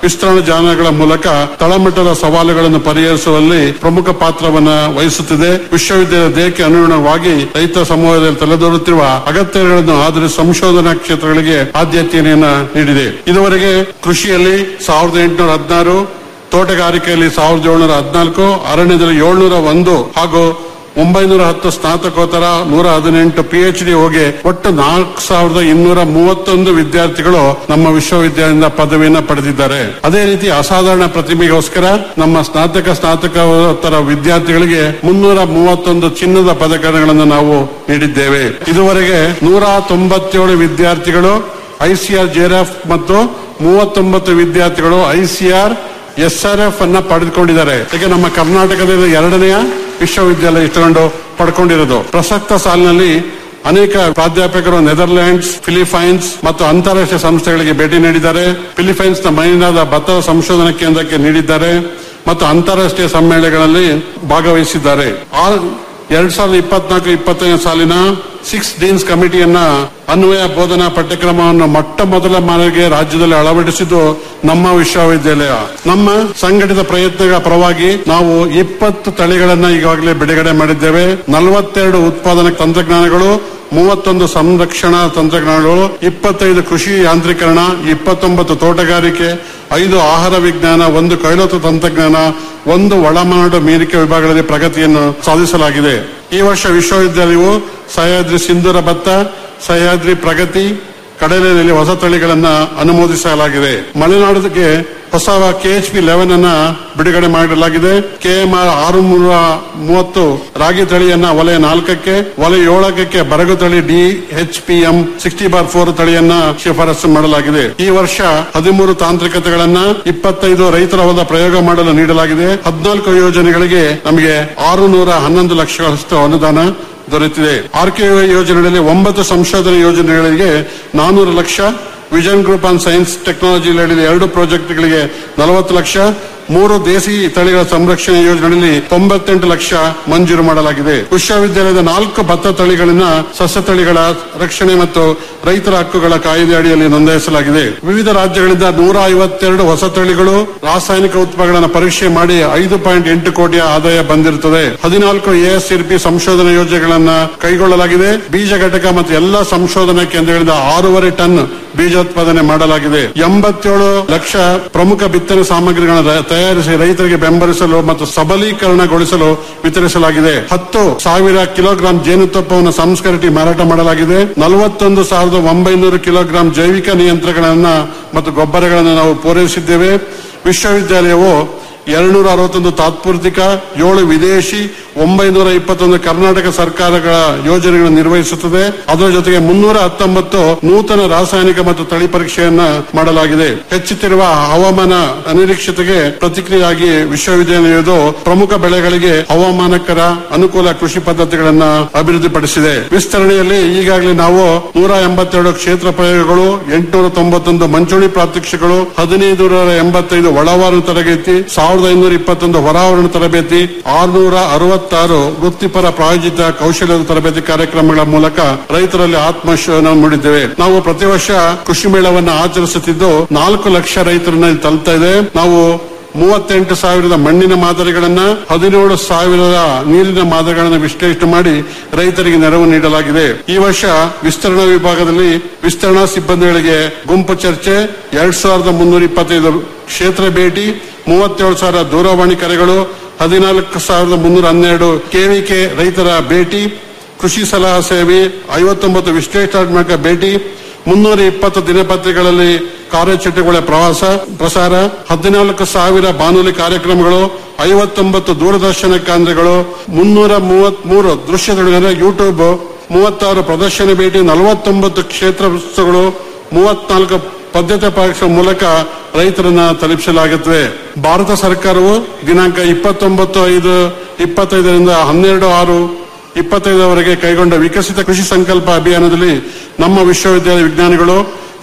ವಿಸ್ತರಣಾ ಜಾಲಗಳ ಮೂಲಕ ತಳಮಟ್ಟದ ಸವಾಲುಗಳನ್ನು ಪರಿಹರಿಸುವಲ್ಲಿ ಪ್ರಮುಖ ಪಾತ್ರವನ್ನ ವಹಿಸುತ್ತಿದೆ ವಿಶ್ವವಿದ್ಯಾಲಯ ದೇಹಕ್ಕೆ ಅನುಗುಣವಾಗಿ ರೈತ ಸಮೂಹದಲ್ಲಿ ತಲೆದೋರುತ್ತಿರುವ ಅಗತ್ಯಗಳನ್ನು ಆಧರಿಸಿ ಸಂಶೋಧನಾ ಕ್ಷೇತ್ರಗಳಿಗೆ ಆದ್ಯತೆಯನ್ನ ನೀಡಿದೆ ಇದುವರೆಗೆ ಕೃಷಿಯಲ್ಲಿ ಸಾವಿರದ ಎಂಟುನೂರ ಹದಿನಾರು ತೋಟಗಾರಿಕೆಯಲ್ಲಿ ಸಾವಿರದ ಏಳ್ನೂರ ಹದಿನಾಲ್ಕು ಅರಣ್ಯದಲ್ಲಿ ಏಳ್ನೂರ ಒಂದು ಹಾಗೂ ಒಂಬೈನೂರ ಹತ್ತು ಸ್ನಾತಕೋತ್ತರ ನೂರ ಹದಿನೆಂಟು ಪಿಎಚ್ ಡಿ ಹೋಗಿ ಒಟ್ಟು ನಾಲ್ಕು ಸಾವಿರದ ಇನ್ನೂರ ಮೂವತ್ತೊಂದು ವಿದ್ಯಾರ್ಥಿಗಳು ನಮ್ಮ ವಿಶ್ವವಿದ್ಯಾಲಯದಿಂದ ಪದವಿಯನ್ನ ಪಡೆದಿದ್ದಾರೆ ಅದೇ ರೀತಿ ಅಸಾಧಾರಣ ಪ್ರತಿಭೆಗೋಸ್ಕರ ನಮ್ಮ ಸ್ನಾತಕ ಸ್ನಾತಕೋತ್ತರ ವಿದ್ಯಾರ್ಥಿಗಳಿಗೆ ಮುನ್ನೂರ ಮೂವತ್ತೊಂದು ಚಿನ್ನದ ಪದಕಗಳನ್ನು ನಾವು ನೀಡಿದ್ದೇವೆ ಇದುವರೆಗೆ ನೂರ ತೊಂಬತ್ತೇಳು ವಿದ್ಯಾರ್ಥಿಗಳು ಐಸಿಆರ್ ಜೆಆರ್ಎಫ್ ಮತ್ತು ಮೂವತ್ತೊಂಬತ್ತು ವಿದ್ಯಾರ್ಥಿಗಳು ಐಸಿಆರ್ ಎಸ್ಆರ್ಎಫ್ ಅನ್ನ ಪಡೆದುಕೊಂಡಿದ್ದಾರೆ ಈಗ ನಮ್ಮ ಕರ್ನಾಟಕದ ಎರಡನೆಯ ವಿಶ್ವವಿದ್ಯಾಲಯ ಇಷ್ಟಕೊಂಡು ಪಡ್ಕೊಂಡಿರೋದು ಪ್ರಸಕ್ತ ಸಾಲಿನಲ್ಲಿ ಅನೇಕ ಪ್ರಾಧ್ಯಾಪಕರು ನೆದರ್ಲ್ಯಾಂಡ್ಸ್ ಫಿಲಿಪೈನ್ಸ್ ಮತ್ತು ಅಂತಾರಾಷ್ಟ್ರೀಯ ಸಂಸ್ಥೆಗಳಿಗೆ ಭೇಟಿ ನೀಡಿದ್ದಾರೆ ಫಿಲಿಪೈನ್ಸ್ ನ ಮೈನಾದ ಭತ್ತದ ಸಂಶೋಧನಾ ಕೇಂದ್ರಕ್ಕೆ ನೀಡಿದ್ದಾರೆ ಮತ್ತು ಅಂತಾರಾಷ್ಟ್ರೀಯ ಸಮ್ಮೇಳನಗಳಲ್ಲಿ ಭಾಗವಹಿಸಿದ್ದಾರೆ ಆ ಎರಡ್ ಸಾವಿರದ ಇಪ್ಪತ್ನಾಲ್ಕು ಇಪ್ಪತ್ತೈದು ಸಾಲಿನ ಸಿಕ್ಸ್ ಡೀನ್ಸ್ ಕಮಿಟಿಯನ್ನ ಅನ್ವಯ ಬೋಧನಾ ಪಠ್ಯಕ್ರಮವನ್ನು ಮೊಟ್ಟ ಮೊದಲ ಮಾರಿಗೆ ರಾಜ್ಯದಲ್ಲಿ ಅಳವಡಿಸಿದ್ದು ನಮ್ಮ ವಿಶ್ವವಿದ್ಯಾಲಯ ನಮ್ಮ ಸಂಘಟಿತ ಪ್ರಯತ್ನಗಳ ಪರವಾಗಿ ನಾವು ಇಪ್ಪತ್ತು ತಳಿಗಳನ್ನ ಈಗಾಗಲೇ ಬಿಡುಗಡೆ ಮಾಡಿದ್ದೇವೆ ನಲವತ್ತೆರಡು ಉತ್ಪಾದನಾ ತಂತ್ರಜ್ಞಾನಗಳು ಮೂವತ್ತೊಂದು ಸಂರಕ್ಷಣಾ ತಂತ್ರಜ್ಞಾನಗಳು ಇಪ್ಪತ್ತೈದು ಕೃಷಿ ಯಾಂತ್ರೀಕರಣ ಇಪ್ಪತ್ತೊಂಬತ್ತು ತೋಟಗಾರಿಕೆ ಐದು ಆಹಾರ ವಿಜ್ಞಾನ ಒಂದು ಕೈಲೋತ ತಂತ್ರಜ್ಞಾನ ಒಂದು ಒಳನಾಡು ಮೀರಿಕೆ ವಿಭಾಗಗಳಲ್ಲಿ ಪ್ರಗತಿಯನ್ನು ಸಾಧಿಸಲಾಗಿದೆ ಈ ವರ್ಷ ವಿಶ್ವವಿದ್ಯಾಲಯವು ಸಹ್ಯಾದ್ರಿ ಸಿಂಧೂರ ಭತ್ತ ಸಹ್ಯಾದ್ರಿ ಪ್ರಗತಿ ಕಡಲೆಯಲ್ಲಿ ಹೊಸ ತಳಿಗಳನ್ನ ಅನುಮೋದಿಸಲಾಗಿದೆ ಮಲೆನಾಡಿಗೆ ಹೊಸ ಕೆಎಚ್ ಪಿ ಲೆವೆನ್ ಅನ್ನ ಬಿಡುಗಡೆ ಮಾಡಲಾಗಿದೆ ಕೆಎಂಆರ್ ಆರು ನೂರ ಮೂವತ್ತು ರಾಗಿ ತಳಿಯನ್ನ ವಲಯ ನಾಲ್ಕಕ್ಕೆ ವಲಯ ಏಳಕ್ಕೆ ಬರಗು ತಳಿ D H P M sixty bar four ತಳಿಯನ್ನ ಶಿಫಾರಸು ಮಾಡಲಾಗಿದೆ ಈ ವರ್ಷ ಹದಿಮೂರು ತಾಂತ್ರಿಕತೆಗಳನ್ನ ಇಪ್ಪತ್ತೈದು ರೈತರ ಹೊಲದ ಪ್ರಯೋಗ ಮಾಡಲು ನೀಡಲಾಗಿದೆ ಹದಿನಾಲ್ಕು ಯೋಜನೆಗಳಿಗೆ ನಮಗೆ ಆರು ನೂರ ಹನ್ನೊಂದು ಲಕ್ಷಗಳಷ್ಟು ಅನುದಾನ ದೊರೆತಿದೆ ಆರ್ಕೆ ಯೋಜನೆಗಳಲ್ಲಿ ಒಂಬತ್ತು ಸಂಶೋಧನೆ ಯೋಜನೆಗಳಿಗೆ ನಾನೂರು lakh vision group on science technology ಎರಡು ಪ್ರಾಜೆಕ್ಟ್ಗಳಿಗೆ ನಲವತ್ತು ಲಕ್ಷ ಮೂರು ದೇಸಿ ತಳಿಗಳ ಸಂರಕ್ಷಣೆ ಯೋಜನೆಯಲ್ಲಿ ತೊಂಬತ್ತೆಂಟು ಲಕ್ಷ ಮಂಜೂರು ಮಾಡಲಾಗಿದೆ ವಿಶ್ವವಿದ್ಯಾಲಯದ ನಾಲ್ಕು ಭತ್ತ ತಳಿಗಳನ್ನ ಸಸ್ಯ ತಳಿಗಳ ರಕ್ಷಣೆ ಮತ್ತು ರೈತರ ಹಕ್ಕುಗಳ ಕಾಯ್ದೆ ಅಡಿಯಲ್ಲಿ ನೋಂದಾಯಿಸಲಾಗಿದೆ ವಿವಿಧ ರಾಜ್ಯಗಳಿಂದ ನೂರ ಐವತ್ತೆರಡು ಹೊಸ ತಳಿಗಳು ರಾಸಾಯನಿಕ ಉತ್ಪನ್ನಗಳನ್ನು ಪರೀಕ್ಷೆ ಮಾಡಿ ಐದು ಪಾಯಿಂಟ್ ಎಂಟು ಕೋಟಿಯ ಆದಾಯ ಬಂದಿರುತ್ತದೆ ಹದಿನಾಲ್ಕು ಎಎಸ್ಸಿಪಿ ಸಂಶೋಧನಾ ಯೋಜನೆಗಳನ್ನ ಕೈಗೊಳ್ಳಲಾಗಿದೆ ಬೀಜ ಘಟಕ ಮತ್ತು ಎಲ್ಲಾ ಸಂಶೋಧನಾ ಕೇಂದ್ರಗಳಿಂದ ಆರೂವರೆ ಟನ್ ಬೀಜೋತ್ಪಾದನೆ ಮಾಡಲಾಗಿದೆ ಎಂಬತ್ತೇಳು ಲಕ್ಷ ಪ್ರಮುಖ ಬಿತ್ತನೆ ಸಾಮಗ್ರಿಗಳನ್ನು ರ- ತಯಾರಿಸಿ ರೈತರಿಗೆ ಬೆಂಬಲಿಸಲು ಮತ್ತು ಸಬಲೀಕರಣಗೊಳಿಸಲು ವಿತರಿಸಲಾಗಿದೆ ಹತ್ತು ಸಾವಿರ ಕಿಲೋಗ್ರಾಂ ಜೇನುತುಪ್ಪವನ್ನು ಸಂಸ್ಕರಿಸಿ ಮಾರಾಟ ಮಾಡಲಾಗಿದೆ ನಲವತ್ತೊಂದು ಸಾವಿರದ ಒಂಬೈನೂರು ಕಿಲೋಗ್ರಾಂ ಜೈವಿಕ ನಿಯಂತ್ರಣಗಳನ್ನ ಮತ್ತು ಗೊಬ್ಬರಗಳನ್ನು ನಾವು ಪೂರೈಸಿದ್ದೇವೆ ವಿಶ್ವವಿದ್ಯಾಲಯವು ಎರಡ್ನೂರ ಅರವತ್ತೊಂದು ತಾತ್ಪೂರ್ತಿಕ ಏಳು ವಿದೇಶಿ ಒಂಬೈನೂರ ಇಪ್ಪತ್ತೊಂದು ಕರ್ನಾಟಕ ಸರ್ಕಾರಗಳ ಯೋಜನೆಗಳನ್ನು ನಿರ್ವಹಿಸುತ್ತದೆ ಅದರ ಜೊತೆಗೆ ಮುನ್ನೂರ ಹತ್ತೊಂಬತ್ತು ನೂತನ ರಾಸಾಯನಿಕ ಮತ್ತು ತಳಿ ಪರೀಕ್ಷೆಯನ್ನ ಮಾಡಲಾಗಿದೆ ಹೆಚ್ಚುತ್ತಿರುವ ಹವಾಮಾನ ಅನಿರೀಕ್ಷತೆಗೆ ಪ್ರತಿಕ್ರಿಯೆಯಾಗಿ ವಿಶ್ವವಿದ್ಯಾಲಯವು ಪ್ರಮುಖ ಬೆಳೆಗಳಿಗೆ ಹವಾಮಾನಕರ ಅನುಕೂಲ ಕೃಷಿ ಪದ್ಧತಿಗಳನ್ನ ಅಭಿವೃದ್ಧಿಪಡಿಸಿದೆ ವಿಸ್ತರಣೆಯಲ್ಲಿ ಈಗಾಗಲೇ ನಾವು ನೂರ ಎಂಬತ್ತೆರಡು ಕ್ಷೇತ್ರ ಪ್ರಯೋಗಗಳು ಎಂಟುನೂರ ತೊಂಬತ್ತೊಂದು ಮಂಚೂಣಿ ಪ್ರಾತ್ಯಕ್ಷಿಗಳು ಹದಿನೈದು ಎಂಬತ್ತೈದು ಒಳವಾರು ತರಬೇತಿ ಸಾವಿರದ ಐನೂರ ಇಪ್ಪತ್ತೊಂದು ಹೊರಾವರಣ ತರಬೇತಿ ಆರುನೂರ ಅರವತ್ತಾರು ವೃತ್ತಿಪರ ಪ್ರಾಯೋಜಿತ ಕೌಶಲ್ಯದ ತರಬೇತಿ ಕಾರ್ಯಕ್ರಮಗಳ ಮೂಲಕ ರೈತರಲ್ಲಿ ಆತ್ಮವಿಶ್ವಾಸ ಮೂಡಿದ್ದೇವೆ ನಾವು ಪ್ರತಿ ವರ್ಷ ಕೃಷಿ ಮೇಳವನ್ನು ಆಚರಿಸುತ್ತಿದ್ದು ನಾಲ್ಕು ಲಕ್ಷ ರೈತರನ್ನ ಇಲ್ಲಿ ತಲುಪ್ತಾ ಇದೆ ನಾವು ಮೂವತ್ತೆಂಟು ಸಾವಿರದ ಮಣ್ಣಿನ ಮಾದರಿಗಳನ್ನ ಹದಿನೇಳು ಸಾವಿರದ ನೀರಿನ ಮಾದರಿಗಳನ್ನು ವಿಶ್ಲೇಷಣೆ ಮಾಡಿ ರೈತರಿಗೆ ನೆರವು ನೀಡಲಾಗಿದೆ ಈ ವರ್ಷ ವಿಸ್ತರಣಾ ವಿಭಾಗದಲ್ಲಿ ವಿಸ್ತರಣಾ ಸಿಬ್ಬಂದಿಗಳಿಗೆ ಗುಂಪು ಚರ್ಚೆ ಎರಡ್ ಸಾವಿರದ ಮುನ್ನೂರ ಇಪ್ಪತ್ತೈದು ಕ್ಷೇತ್ರ ಭೇಟಿ ಮೂವತ್ತೇಳು ಸಾವಿರ ದೂರವಾಣಿ ಕರೆಗಳು ಹದಿನಾಲ್ಕು ಸಾವಿರದ ಮುನ್ನೂರ ಹನ್ನೆರಡು ಕೆವಿಕೆ ರೈತರ ಭೇಟಿ ಕೃಷಿ ಸಲಹಾ ಸೇವೆ ಐವತ್ತೊಂಬತ್ತು ವಿಶ್ಲೇಷಣಾತ್ಮಕ ಭೇಟಿ ಮುನ್ನೂರ ಇಪ್ಪತ್ತು ದಿನಪತ್ರಿಕೆಗಳಲ್ಲಿ ಕಾರ್ಯಚಟುವಟಿಕೆಗಳ ಪ್ರವಾಸ ಪ್ರಸಾರ ಹದಿನಾಲ್ಕು ಸಾವಿರ ಬಾನುಲಿ ಕಾರ್ಯಕ್ರಮಗಳು ಐವತ್ತೊಂಬತ್ತು ದೂರದರ್ಶನ ಕೇಂದ್ರಗಳು ಮುನ್ನೂರ ಮೂವತ್ತ್ ಮೂರು ದೃಶ್ಯಗಳು ಯೂಟ್ಯೂಬ್ ಮೂವತ್ತಾರು ಪ್ರದರ್ಶನ ಭೇಟಿ ನಲವತ್ತೊಂಬತ್ತು ಕ್ಷೇತ್ರ ಪುಸ್ತಕಗಳು ಮೂವತ್ನಾಲ್ಕು ಪದ್ಧತಿ ಪರೀಕ್ಷೆ ಮೂಲಕ ರೈತರನ್ನ ತಲುಪಿಸಲಾಗುತ್ತದೆ ಭಾರತ ಸರ್ಕಾರವು ದಿನಾಂಕ ಇಪ್ಪತ್ತೊಂಬತ್ತು ಐದು ಇಪ್ಪತ್ತೈದರಿಂದ ಹನ್ನೆರಡು ಆರು ಇಪ್ಪತ್ತೈದರವರೆಗೆ ಕೈಗೊಂಡ ವಿಕಸಿತ ಕೃಷಿ ಸಂಕಲ್ಪ ಅಭಿಯಾನದಲ್ಲಿ ನಮ್ಮ ವಿಶ್ವವಿದ್ಯಾಲಯ ವಿಜ್ಞಾನಿಗಳು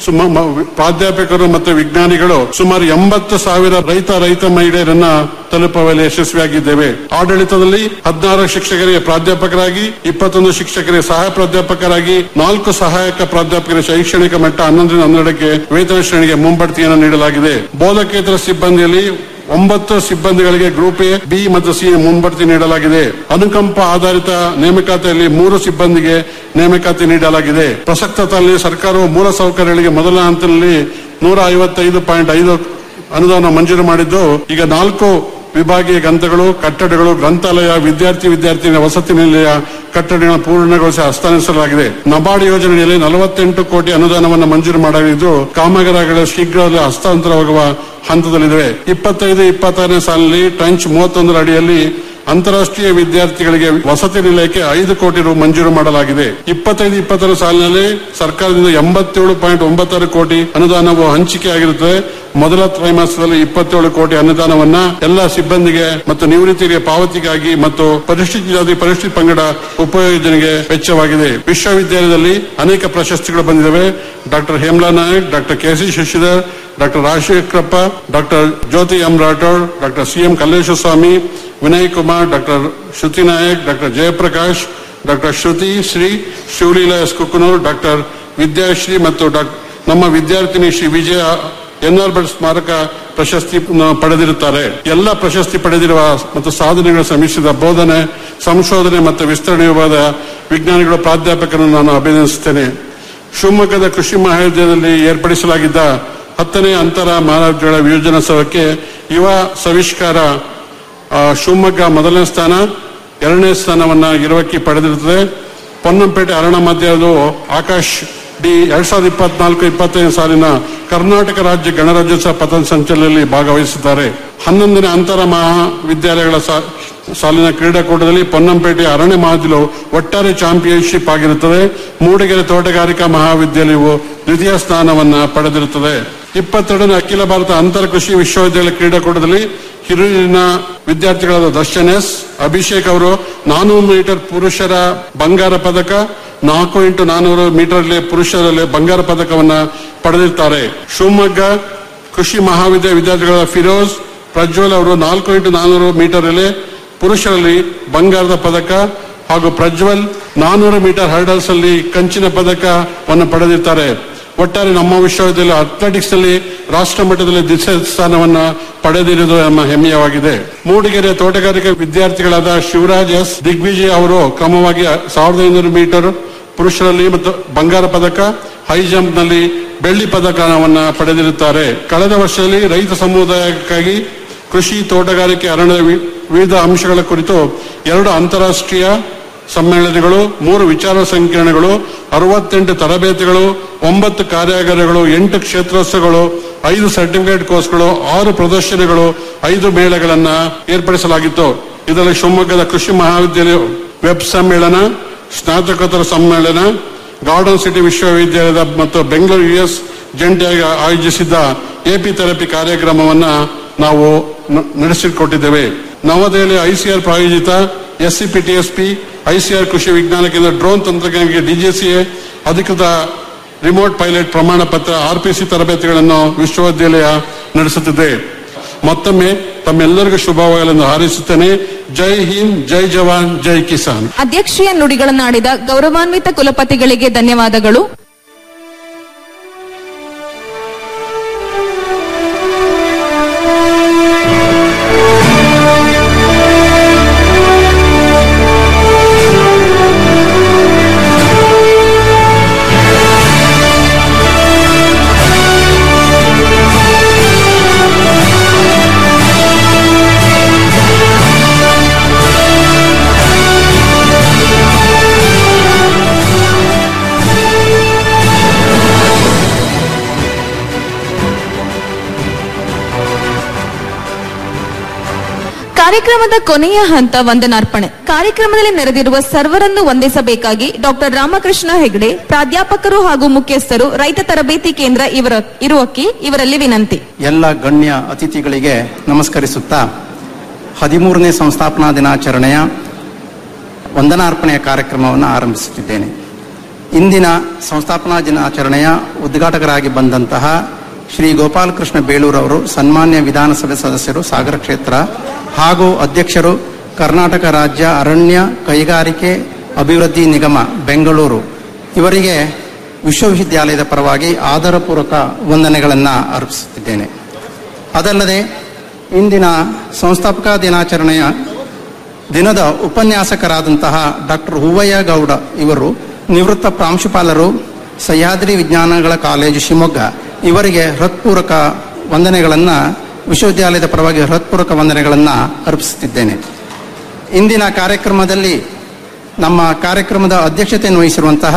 ಸುಮ ಮ- ಪ್ರಾಧ್ಯಾಪಕರು ಮತ್ತು ವಿಜ್ಞಾನಿಗಳು ಸುಮಾರು ಎಂಬತ್ತು ಸಾವಿರ ರೈತ ರೈತ ಮಹಿಳೆಯರನ್ನ ತಲುಪುವಲ್ಲಿ ಯಶಸ್ವಿಯಾಗಿದ್ದೇವೆ ಆಡಳಿತದಲ್ಲಿ ಹದಿನಾರು ಶಿಕ್ಷಕರಿಗೆ ಪ್ರಾಧ್ಯಾಪಕರಾಗಿ ಇಪ್ಪತ್ತೊಂದು ಶಿಕ್ಷಕರಿಗೆ ಸಹಾಯ ಪ್ರಾಧ್ಯಾಪಕರಾಗಿ ನಾಲ್ಕು ಸಹಾಯಕ ಪ್ರಾಧ್ಯಾಪಕರ ಶೈಕ್ಷಣಿಕ ಮಟ್ಟ ಹನ್ನೊಂದರಿಂದ ಹನ್ನೆರಡಕ್ಕೆ ವೇತನ ಶ್ರೇಣಿಗೆ ಮುಂಬಡ್ತಿಯನ್ನು ನೀಡಲಾಗಿದೆ ಬೋಧಕೇತರ ಸಿಬ್ಬಂದಿಯಲ್ಲಿ ಒಂಬತ್ತು ಸಿಬ್ಬಂದಿಗಳಿಗೆ ಗ್ರೂಪ್ ಎ ಬಿ ಮತ್ತು ಸಿ ಮುಂಬಡ್ತಿ ನೀಡಲಾಗಿದೆ ಅನುಕಂಪ ಆಧಾರಿತ ನೇಮಕಾತಿಯಲ್ಲಿ ಮೂರು ಸಿಬ್ಬಂದಿಗೆ ನೇಮಕಾತಿ ನೀಡಲಾಗಿದೆ ಪ್ರಸಕ್ತ ಸಾಲಿನಲ್ಲಿ ಸರ್ಕಾರವು ಮೂಲ ಸೌಕರ್ಯಗಳಿಗೆ ಮೊದಲ ಹಂತದಲ್ಲಿ ನೂರ ಐವತ್ತೈದು ಪಾಯಿಂಟ್ ಐದು ಅನುದಾನ ಮಂಜೂರು ಮಾಡಿದ್ದು ಈಗ ನಾಲ್ಕು ವಿಭಾಗೀಯ ಗ್ರಂಥಗಳು ಕಟ್ಟಡಗಳು ಗ್ರಂಥಾಲಯ ವಿದ್ಯಾರ್ಥಿ ವಿದ್ಯಾರ್ಥಿನಿಯ ವಸತಿ ನಿಲಯ ಕಟ್ಟಡಗಳನ್ನು ಪೂರ್ಣಗೊಳಿಸಿ ಹಸ್ತಾಂತರಿಸಲಾಗಿದೆ ನಬಾರ್ಡ್ ಯೋಜನೆಯಲ್ಲಿ ನಲವತ್ತೆಂಟು ಕೋಟಿ ಅನುದಾನವನ್ನು ಮಂಜೂರು ಮಾಡಲಿದ್ದು ಕಾಮಗಾರಿಗಳು ಶೀಘ್ರದಲ್ಲೇ ಹಸ್ತಾಂತರವಾಗುವ ಹಂತದಲ್ಲಿವೆ ಇಪ್ಪತ್ತೈದು ಇಪ್ಪತ್ತಾರನೇ ಸಾಲಿನಲ್ಲಿ ಟ್ರಂಚ್ ಮೂವತ್ತೊಂದರ ಅಡಿಯಲ್ಲಿ ಅಂತಾರಾಷ್ಟ್ರೀಯ ವಿದ್ಯಾರ್ಥಿಗಳಿಗೆ ವಸತಿ ನಿಲಯಕ್ಕೆ ಐದು ಕೋಟಿ ರು ಮಂಜೂರು ಮಾಡಲಾಗಿದೆ ಇಪ್ಪತ್ತೈದು ಇಪ್ಪತ್ತರ ಸಾಲಿನಲ್ಲಿ ಸರ್ಕಾರದಿಂದ ಎಂಬತ್ತೇಳು ಪಾಯಿಂಟ್ ಒಂಬತ್ತಾರು ಕೋಟಿ ಅನುದಾನವು ಹಂಚಿಕೆಯಾಗಿರುತ್ತದೆ ಮೊದಲ ತ್ರೈಮಾಸದಲ್ಲಿ ಇಪ್ಪತ್ತೇಳು ಕೋಟಿ ಅನುದಾನವನ್ನ ಎಲ್ಲ ಸಿಬ್ಬಂದಿಗೆ ಮತ್ತು ನಿವೃತ್ತಿಗೆ ಪಾವತಿಗಾಗಿ ಮತ್ತು ಪರಿಶಿಷ್ಟ ಜಾತಿ ಪರಿಶಿಷ್ಟ ಪಂಗಡ ಉಪಯೋಜನೆಗೆ ವೆಚ್ಚವಾಗಿದೆ ವಿಶ್ವವಿದ್ಯಾಲಯದಲ್ಲಿ ಅನೇಕ ಪ್ರಶಸ್ತಿಗಳು ಬಂದಿವೆ doctor Hemla Nayak doctor K C Shashidhar doctor Rajashekarappa doctor Jyoti M Rathod doctor C M Kalleshwara Swamy Vinay Kumar doctor Shruti Nayak doctor Jayaprakash doctor Shruti Shri Shivaleela S Kukkanur doctor Vidyashree ಮತ್ತು ಡಾಕ್- ನಮ್ಮ ವಿದ್ಯಾರ್ಥಿನಿ ಶ್ರೀ ವಿಜಯ ಎನ್ಆರ್ ಭಟ್ ಸ್ಮಾರಕ ಪ್ರಶಸ್ತಿ ಪಡೆದಿರುತ್ತಾರೆ ಎಲ್ಲ ಪ್ರಶಸ್ತಿ ಪಡೆದಿರುವ ಮತ್ತು ಸಾಧನೆಗಳು ಶ್ರಮಿಸಿದ ಬೋಧನೆ ಸಂಶೋಧನೆ ಮತ್ತು ವಿಸ್ತರಣೆ ವಿಭಾಗದ ವಿಜ್ಞಾನಿಗಳ ಪ್ರಾಧ್ಯಾಪಕರನ್ನು ನಾನು ಅಭಿನಂದಿಸುತ್ತೇನೆ ಶಿವಮೊಗ್ಗದ ಕೃಷಿ ಮಹಾವಿದ್ಯಾಲಯದಲ್ಲಿ ಏರ್ಪಡಿಸಲಾಗಿದ್ದ ಹತ್ತನೇ ಅಂತರ ಮಹಾರಾಜ್ಯಗಳ ವಿಯೋಜನೋತ್ಸವಕ್ಕೆ ಯುವ ಸವಿಷ್ಕಾರ ಆ, ಶಿವಮೊಗ್ಗ ಮೊದಲನೇ ಸ್ಥಾನ ಎರಡನೇ ಸ್ಥಾನವನ್ನ ಇರುವಕ್ಕಿ ಪಡೆದಿರುತ್ತದೆ ಪೊನ್ನಂಪೇಟೆ ಅರಣ್ಯ ಮಧ್ಯದು ಆಕಾಶ್ ಡಿ ಎರಡ್ ಸಾವಿರದ ಇಪ್ಪತ್ನಾಲ್ಕು ಇಪ್ಪತ್ತೈದು ಸಾಲಿನ ಕರ್ನಾಟಕ ರಾಜ್ಯ ಗಣರಾಜ್ಯೋತ್ಸವ ಪತನ ಸಂಚಲನದಲ್ಲಿ ಭಾಗವಹಿಸಿದ್ದಾರೆ ಹನ್ನೊಂದನೇ ಅಂತರ ಮಹಾವಿದ್ಯಾಲಯಗಳ ಸಾ- ಸಾಲಿನ ಕ್ರೀಡಾಕೂಟದಲ್ಲಿ ಪೊನ್ನಂಪೇಟೆ ಅರಣ್ಯ ಮಹಾವಿದ್ಯಾಲಯವು ಒಟ್ಟಾರೆ ಚಾಂಪಿಯನ್ಶಿಪ್ ಆಗಿರುತ್ತದೆ ಮೂಡಿಗೆರೆ ತೋಟಗಾರಿಕಾ ಮಹಾವಿದ್ಯಾಲಯವು ದ್ವಿತೀಯ ಸ್ಥಾನವನ್ನ ಪಡೆದಿರುತ್ತದೆ ಇಪ್ಪತ್ತೆರಡನೇ ಅಖಿಲ ಭಾರತ ಅಂತರ ಕೃಷಿ ವಿಶ್ವವಿದ್ಯಾಲಯ ಕ್ರೀಡಾಕೂಟದಲ್ಲಿ ಹಿರಿಯ ವಿದ್ಯಾರ್ಥಿಗಳಾದ ದರ್ಶನ್ ಎಸ್ ಅಭಿಷೇಕ್ ಅವರು ನಾನೂರು ಮೀಟರ್ ಪುರುಷರ ಬಂಗಾರ ಪದಕ ನಾಲ್ಕು ಇಂಟು ನಾನೂರು ಮೀಟರ್ಲಿ ಪುರುಷರಲ್ಲಿ ಬಂಗಾರ ಪದಕವನ್ನ ಪಡೆದಿರ್ತಾರೆ ಶಿವಮೊಗ್ಗ ಕೃಷಿ ಮಹಾವಿದ್ಯಾಲಯ ವಿದ್ಯಾರ್ಥಿಗಳಾದ ಫಿರೋಜ್ ಪ್ರಜ್ವಲ್ ಅವರು ನಾಲ್ಕು ಇಂಟು ನಾನೂರು ಮೀಟರ್ನಲ್ಲಿ ಪುರುಷರಲ್ಲಿ ಬಂಗಾರದ ಪದಕ ಹಾಗೂ ಪ್ರಜ್ವಲ್ ನಾನೂರು ಮೀಟರ್ ಹರ್ಡಲ್ಸ್ ಅಲ್ಲಿ ಕಂಚಿನ ಪದಕವನ್ನು ಪಡೆದಿರ್ತಾರೆ ಒಟ್ಟಾರೆ ನಮ್ಮ ವಿಶ್ವವಿದ್ಯಾಲಯ ಅಥ್ಲೆಟಿಕ್ಸ್ ನಲ್ಲಿ ರಾಷ್ಟ್ರ ಮಟ್ಟದಲ್ಲಿ ದ್ವಿತೀಯ ಸ್ಥಾನವನ್ನ ಪಡೆದಿರುವುದು ನಮ್ಮ ಹೆಮ್ಮೆಯವಾಗಿದೆ ಮೂಡಿಗೆರೆ ತೋಟಗಾರಿಕೆ ವಿದ್ಯಾರ್ಥಿಗಳಾದ ಶಿವರಾಜ್ ಎಸ್ ದಿಗ್ವಿಜಯ್ ಅವರು ಕ್ರಮವಾಗಿ ಸಾವಿರದ ಐನೂರು ಮೀಟರ್ ಪುರುಷರಲ್ಲಿ ಮತ್ತು ಬಂಗಾರ ಪದಕ ಹೈ ಜಂಪ್ ನಲ್ಲಿ ಬೆಳ್ಳಿ ಪದಕವನ್ನ ಪಡೆದಿರುತ್ತಾರೆ ಕಳೆದ ವರ್ಷದಲ್ಲಿ ರೈತ ಸಮುದಾಯಕ್ಕಾಗಿ ಕೃಷಿ ತೋಟಗಾರಿಕೆ ಅರಣ್ಯದ ವಿ- ವಿವಿಧ ಅಂಶಗಳ ಕುರಿತು ಎರಡು ಅಂತಾರಾಷ್ಟ್ರೀಯ ಸಮ್ಮೇಳನಗಳು ಮೂರು ವಿಚಾರ ಸಂಕಿರಣಗಳು ಅರವತ್ತೆಂಟು ತರಬೇತಿಗಳು ಒಂಬತ್ತು ಕಾರ್ಯಾಗಾರಗಳು ಎಂಟು ಕ್ಷೇತ್ರೋತ್ಸವಗಳು ಐದು ಸರ್ಟಿಫಿಕೇಟ್ ಕೋರ್ಸ್ಗಳು ಆರು ಪ್ರದರ್ಶನಗಳು ಐದು ಮೇಳಗಳನ್ನ ಏರ್ಪಡಿಸಲಾಗಿತ್ತು ಇದರಲ್ಲಿ ಶಿವಮೊಗ್ಗದ ಕೃಷಿ ಮಹಾವಿದ್ಯಾಲಯ ವೆಬ್ ಸಮ್ಮೇಳನ ಸ್ನಾತಕೋತ್ತರ ಸಮ್ಮೇಳನ ಗಾರ್ಡನ್ ಸಿಟಿ ವಿಶ್ವವಿದ್ಯಾಲಯದ ಮತ್ತು ಬೆಂಗಳೂರು ಯುಎಸ್ ಜಂಟಿಯಾಗಿ ಆಯೋಜಿಸಿದ್ದ ಎಪಿ ಥೆರಪಿ ಕಾರ್ಯಕ್ರಮವನ್ನ ನಾವು ನ- ನಡೆಸಿಕೊಟ್ಟಿದ್ದೇವೆ ನವದೆಹಲಿ ಐಸಿಆರ್ ಪ್ರಾಯೋಜಿತ ಎಸ್ಸಿಪಿಟಿಎಸ್ಪಿ ಐಸಿಆರ್ ಕೃಷಿ ವಿಜ್ಞಾನ ಕೇಂದ್ರ ಡ್ರೋನ್ ತಂತ್ರಜ್ಞಾನಕ್ಕೆ ಡಿಜಿಸಿಎ ಅಧಿಕೃತ ರಿಮೋಟ್ ಪೈಲಟ್ ಪ್ರಮಾಣ ಪತ್ರ ಆರ್ಪಿಸಿ ತರಬೇತಿಗಳನ್ನು ವಿಶ್ವವಿದ್ಯಾಲಯ ನಡೆಸುತ್ತಿದೆ ಮತ್ತೊಮ್ಮೆ ತಮ್ಮೆಲ್ಲರಿಗೂ ಶುಭವಾಗಲೆಂದು ಹಾರೈಸುತ್ತೇನೆ ಜೈ ಹಿಂದ್ ಜೈ ಜವಾನ್ ಜೈ ಕಿಸಾನ್ ಅಧ್ಯಕ್ಷೀಯ ನುಡಿಗಳನ್ನಾಡಿದ ಗೌರವಾನ್ವಿತ ಕುಲಪತಿಗಳಿಗೆ ಧನ್ಯವಾದಗಳು ಕಾರ್ಯಕ್ರಮದ ಕೊನೆಯ ಹಂತ ವಂದನಾರ್ಪಣೆ ಕಾರ್ಯಕ್ರಮದಲ್ಲಿ ನೆರೆದಿರುವ ಸರ್ವರನ್ನು ವಂದಿಸಬೇಕಾಗಿ ಡಾಕ್ಟರ್ ರಾಮಕೃಷ್ಣ ಹೆಗಡೆ ಪ್ರಾಧ್ಯಾಪಕರು ಹಾಗೂ ಮುಖ್ಯಸ್ಥರು ರೈತ ತರಬೇತಿ ಕೇಂದ್ರ ಇವರ ಇರುವಕ್ಕಿ ಇವರಲ್ಲಿ ವಿನಂತಿ ಎಲ್ಲ ಗಣ್ಯ ಅತಿಥಿಗಳಿಗೆ ನಮಸ್ಕರಿಸುತ್ತಾ ಹದಿಮೂರನೇ ಸಂಸ್ಥಾಪನಾ ದಿನಾಚರಣೆಯ ವಂದನಾರ್ಪಣೆಯ ಕಾರ್ಯಕ್ರಮವನ್ನು ಆರಂಭಿಸುತ್ತಿದ್ದೇನೆ ಇಂದಿನ ಸಂಸ್ಥಾಪನಾ ದಿನಾಚರಣೆಯ ಉದ್ಘಾಟಕರಾಗಿ ಬಂದಂತಹ ಶ್ರೀ ಗೋಪಾಲಕೃಷ್ಣ ಬೇಳೂರವರು ಸನ್ಮಾನ್ಯ ವಿಧಾನಸಭೆ ಸದಸ್ಯರು ಸಾಗರ ಕ್ಷೇತ್ರ ಹಾಗೂ ಅಧ್ಯಕ್ಷರು ಕರ್ನಾಟಕ ರಾಜ್ಯ ಅರಣ್ಯ ಕೈಗಾರಿಕೆ ಅಭಿವೃದ್ಧಿ ನಿಗಮ ಬೆಂಗಳೂರು ಇವರಿಗೆ ವಿಶ್ವವಿದ್ಯಾಲಯದ ಪರವಾಗಿ ಆಧಾರಪೂರ್ವಕ ವಂದನೆಗಳನ್ನು ಅರ್ಪಿಸುತ್ತಿದ್ದೇನೆ ಅದಲ್ಲದೆ ಇಂದಿನ ಸಂಸ್ಥಾಪಕ ದಿನಾಚರಣೆಯ ದಿನದ ಉಪನ್ಯಾಸಕರಾದಂತಹ ಡಾಕ್ಟರ್ ಹೂವಯ್ಯ ಗೌಡ ಇವರು ನಿವೃತ್ತ ಪ್ರಾಂಶುಪಾಲರು ಸಹ್ಯಾದ್ರಿ ವಿಜ್ಞಾನಗಳ ಕಾಲೇಜು ಶಿವಮೊಗ್ಗ ಇವರಿಗೆ ಹೃತ್ಪೂರ್ವಕ ವಂದನೆಗಳನ್ನು ವಿಶ್ವವಿದ್ಯಾಲಯದ ಪರವಾಗಿ ಹೃತ್ಪೂರ್ವಕ ವಂದನೆಗಳನ್ನು ಅರ್ಪಿಸುತ್ತಿದ್ದೇನೆ ಇಂದಿನ ಕಾರ್ಯಕ್ರಮದಲ್ಲಿ ನಮ್ಮ ಕಾರ್ಯಕ್ರಮದ ಅಧ್ಯಕ್ಷತೆಯನ್ನು ವಹಿಸಿರುವಂತಹ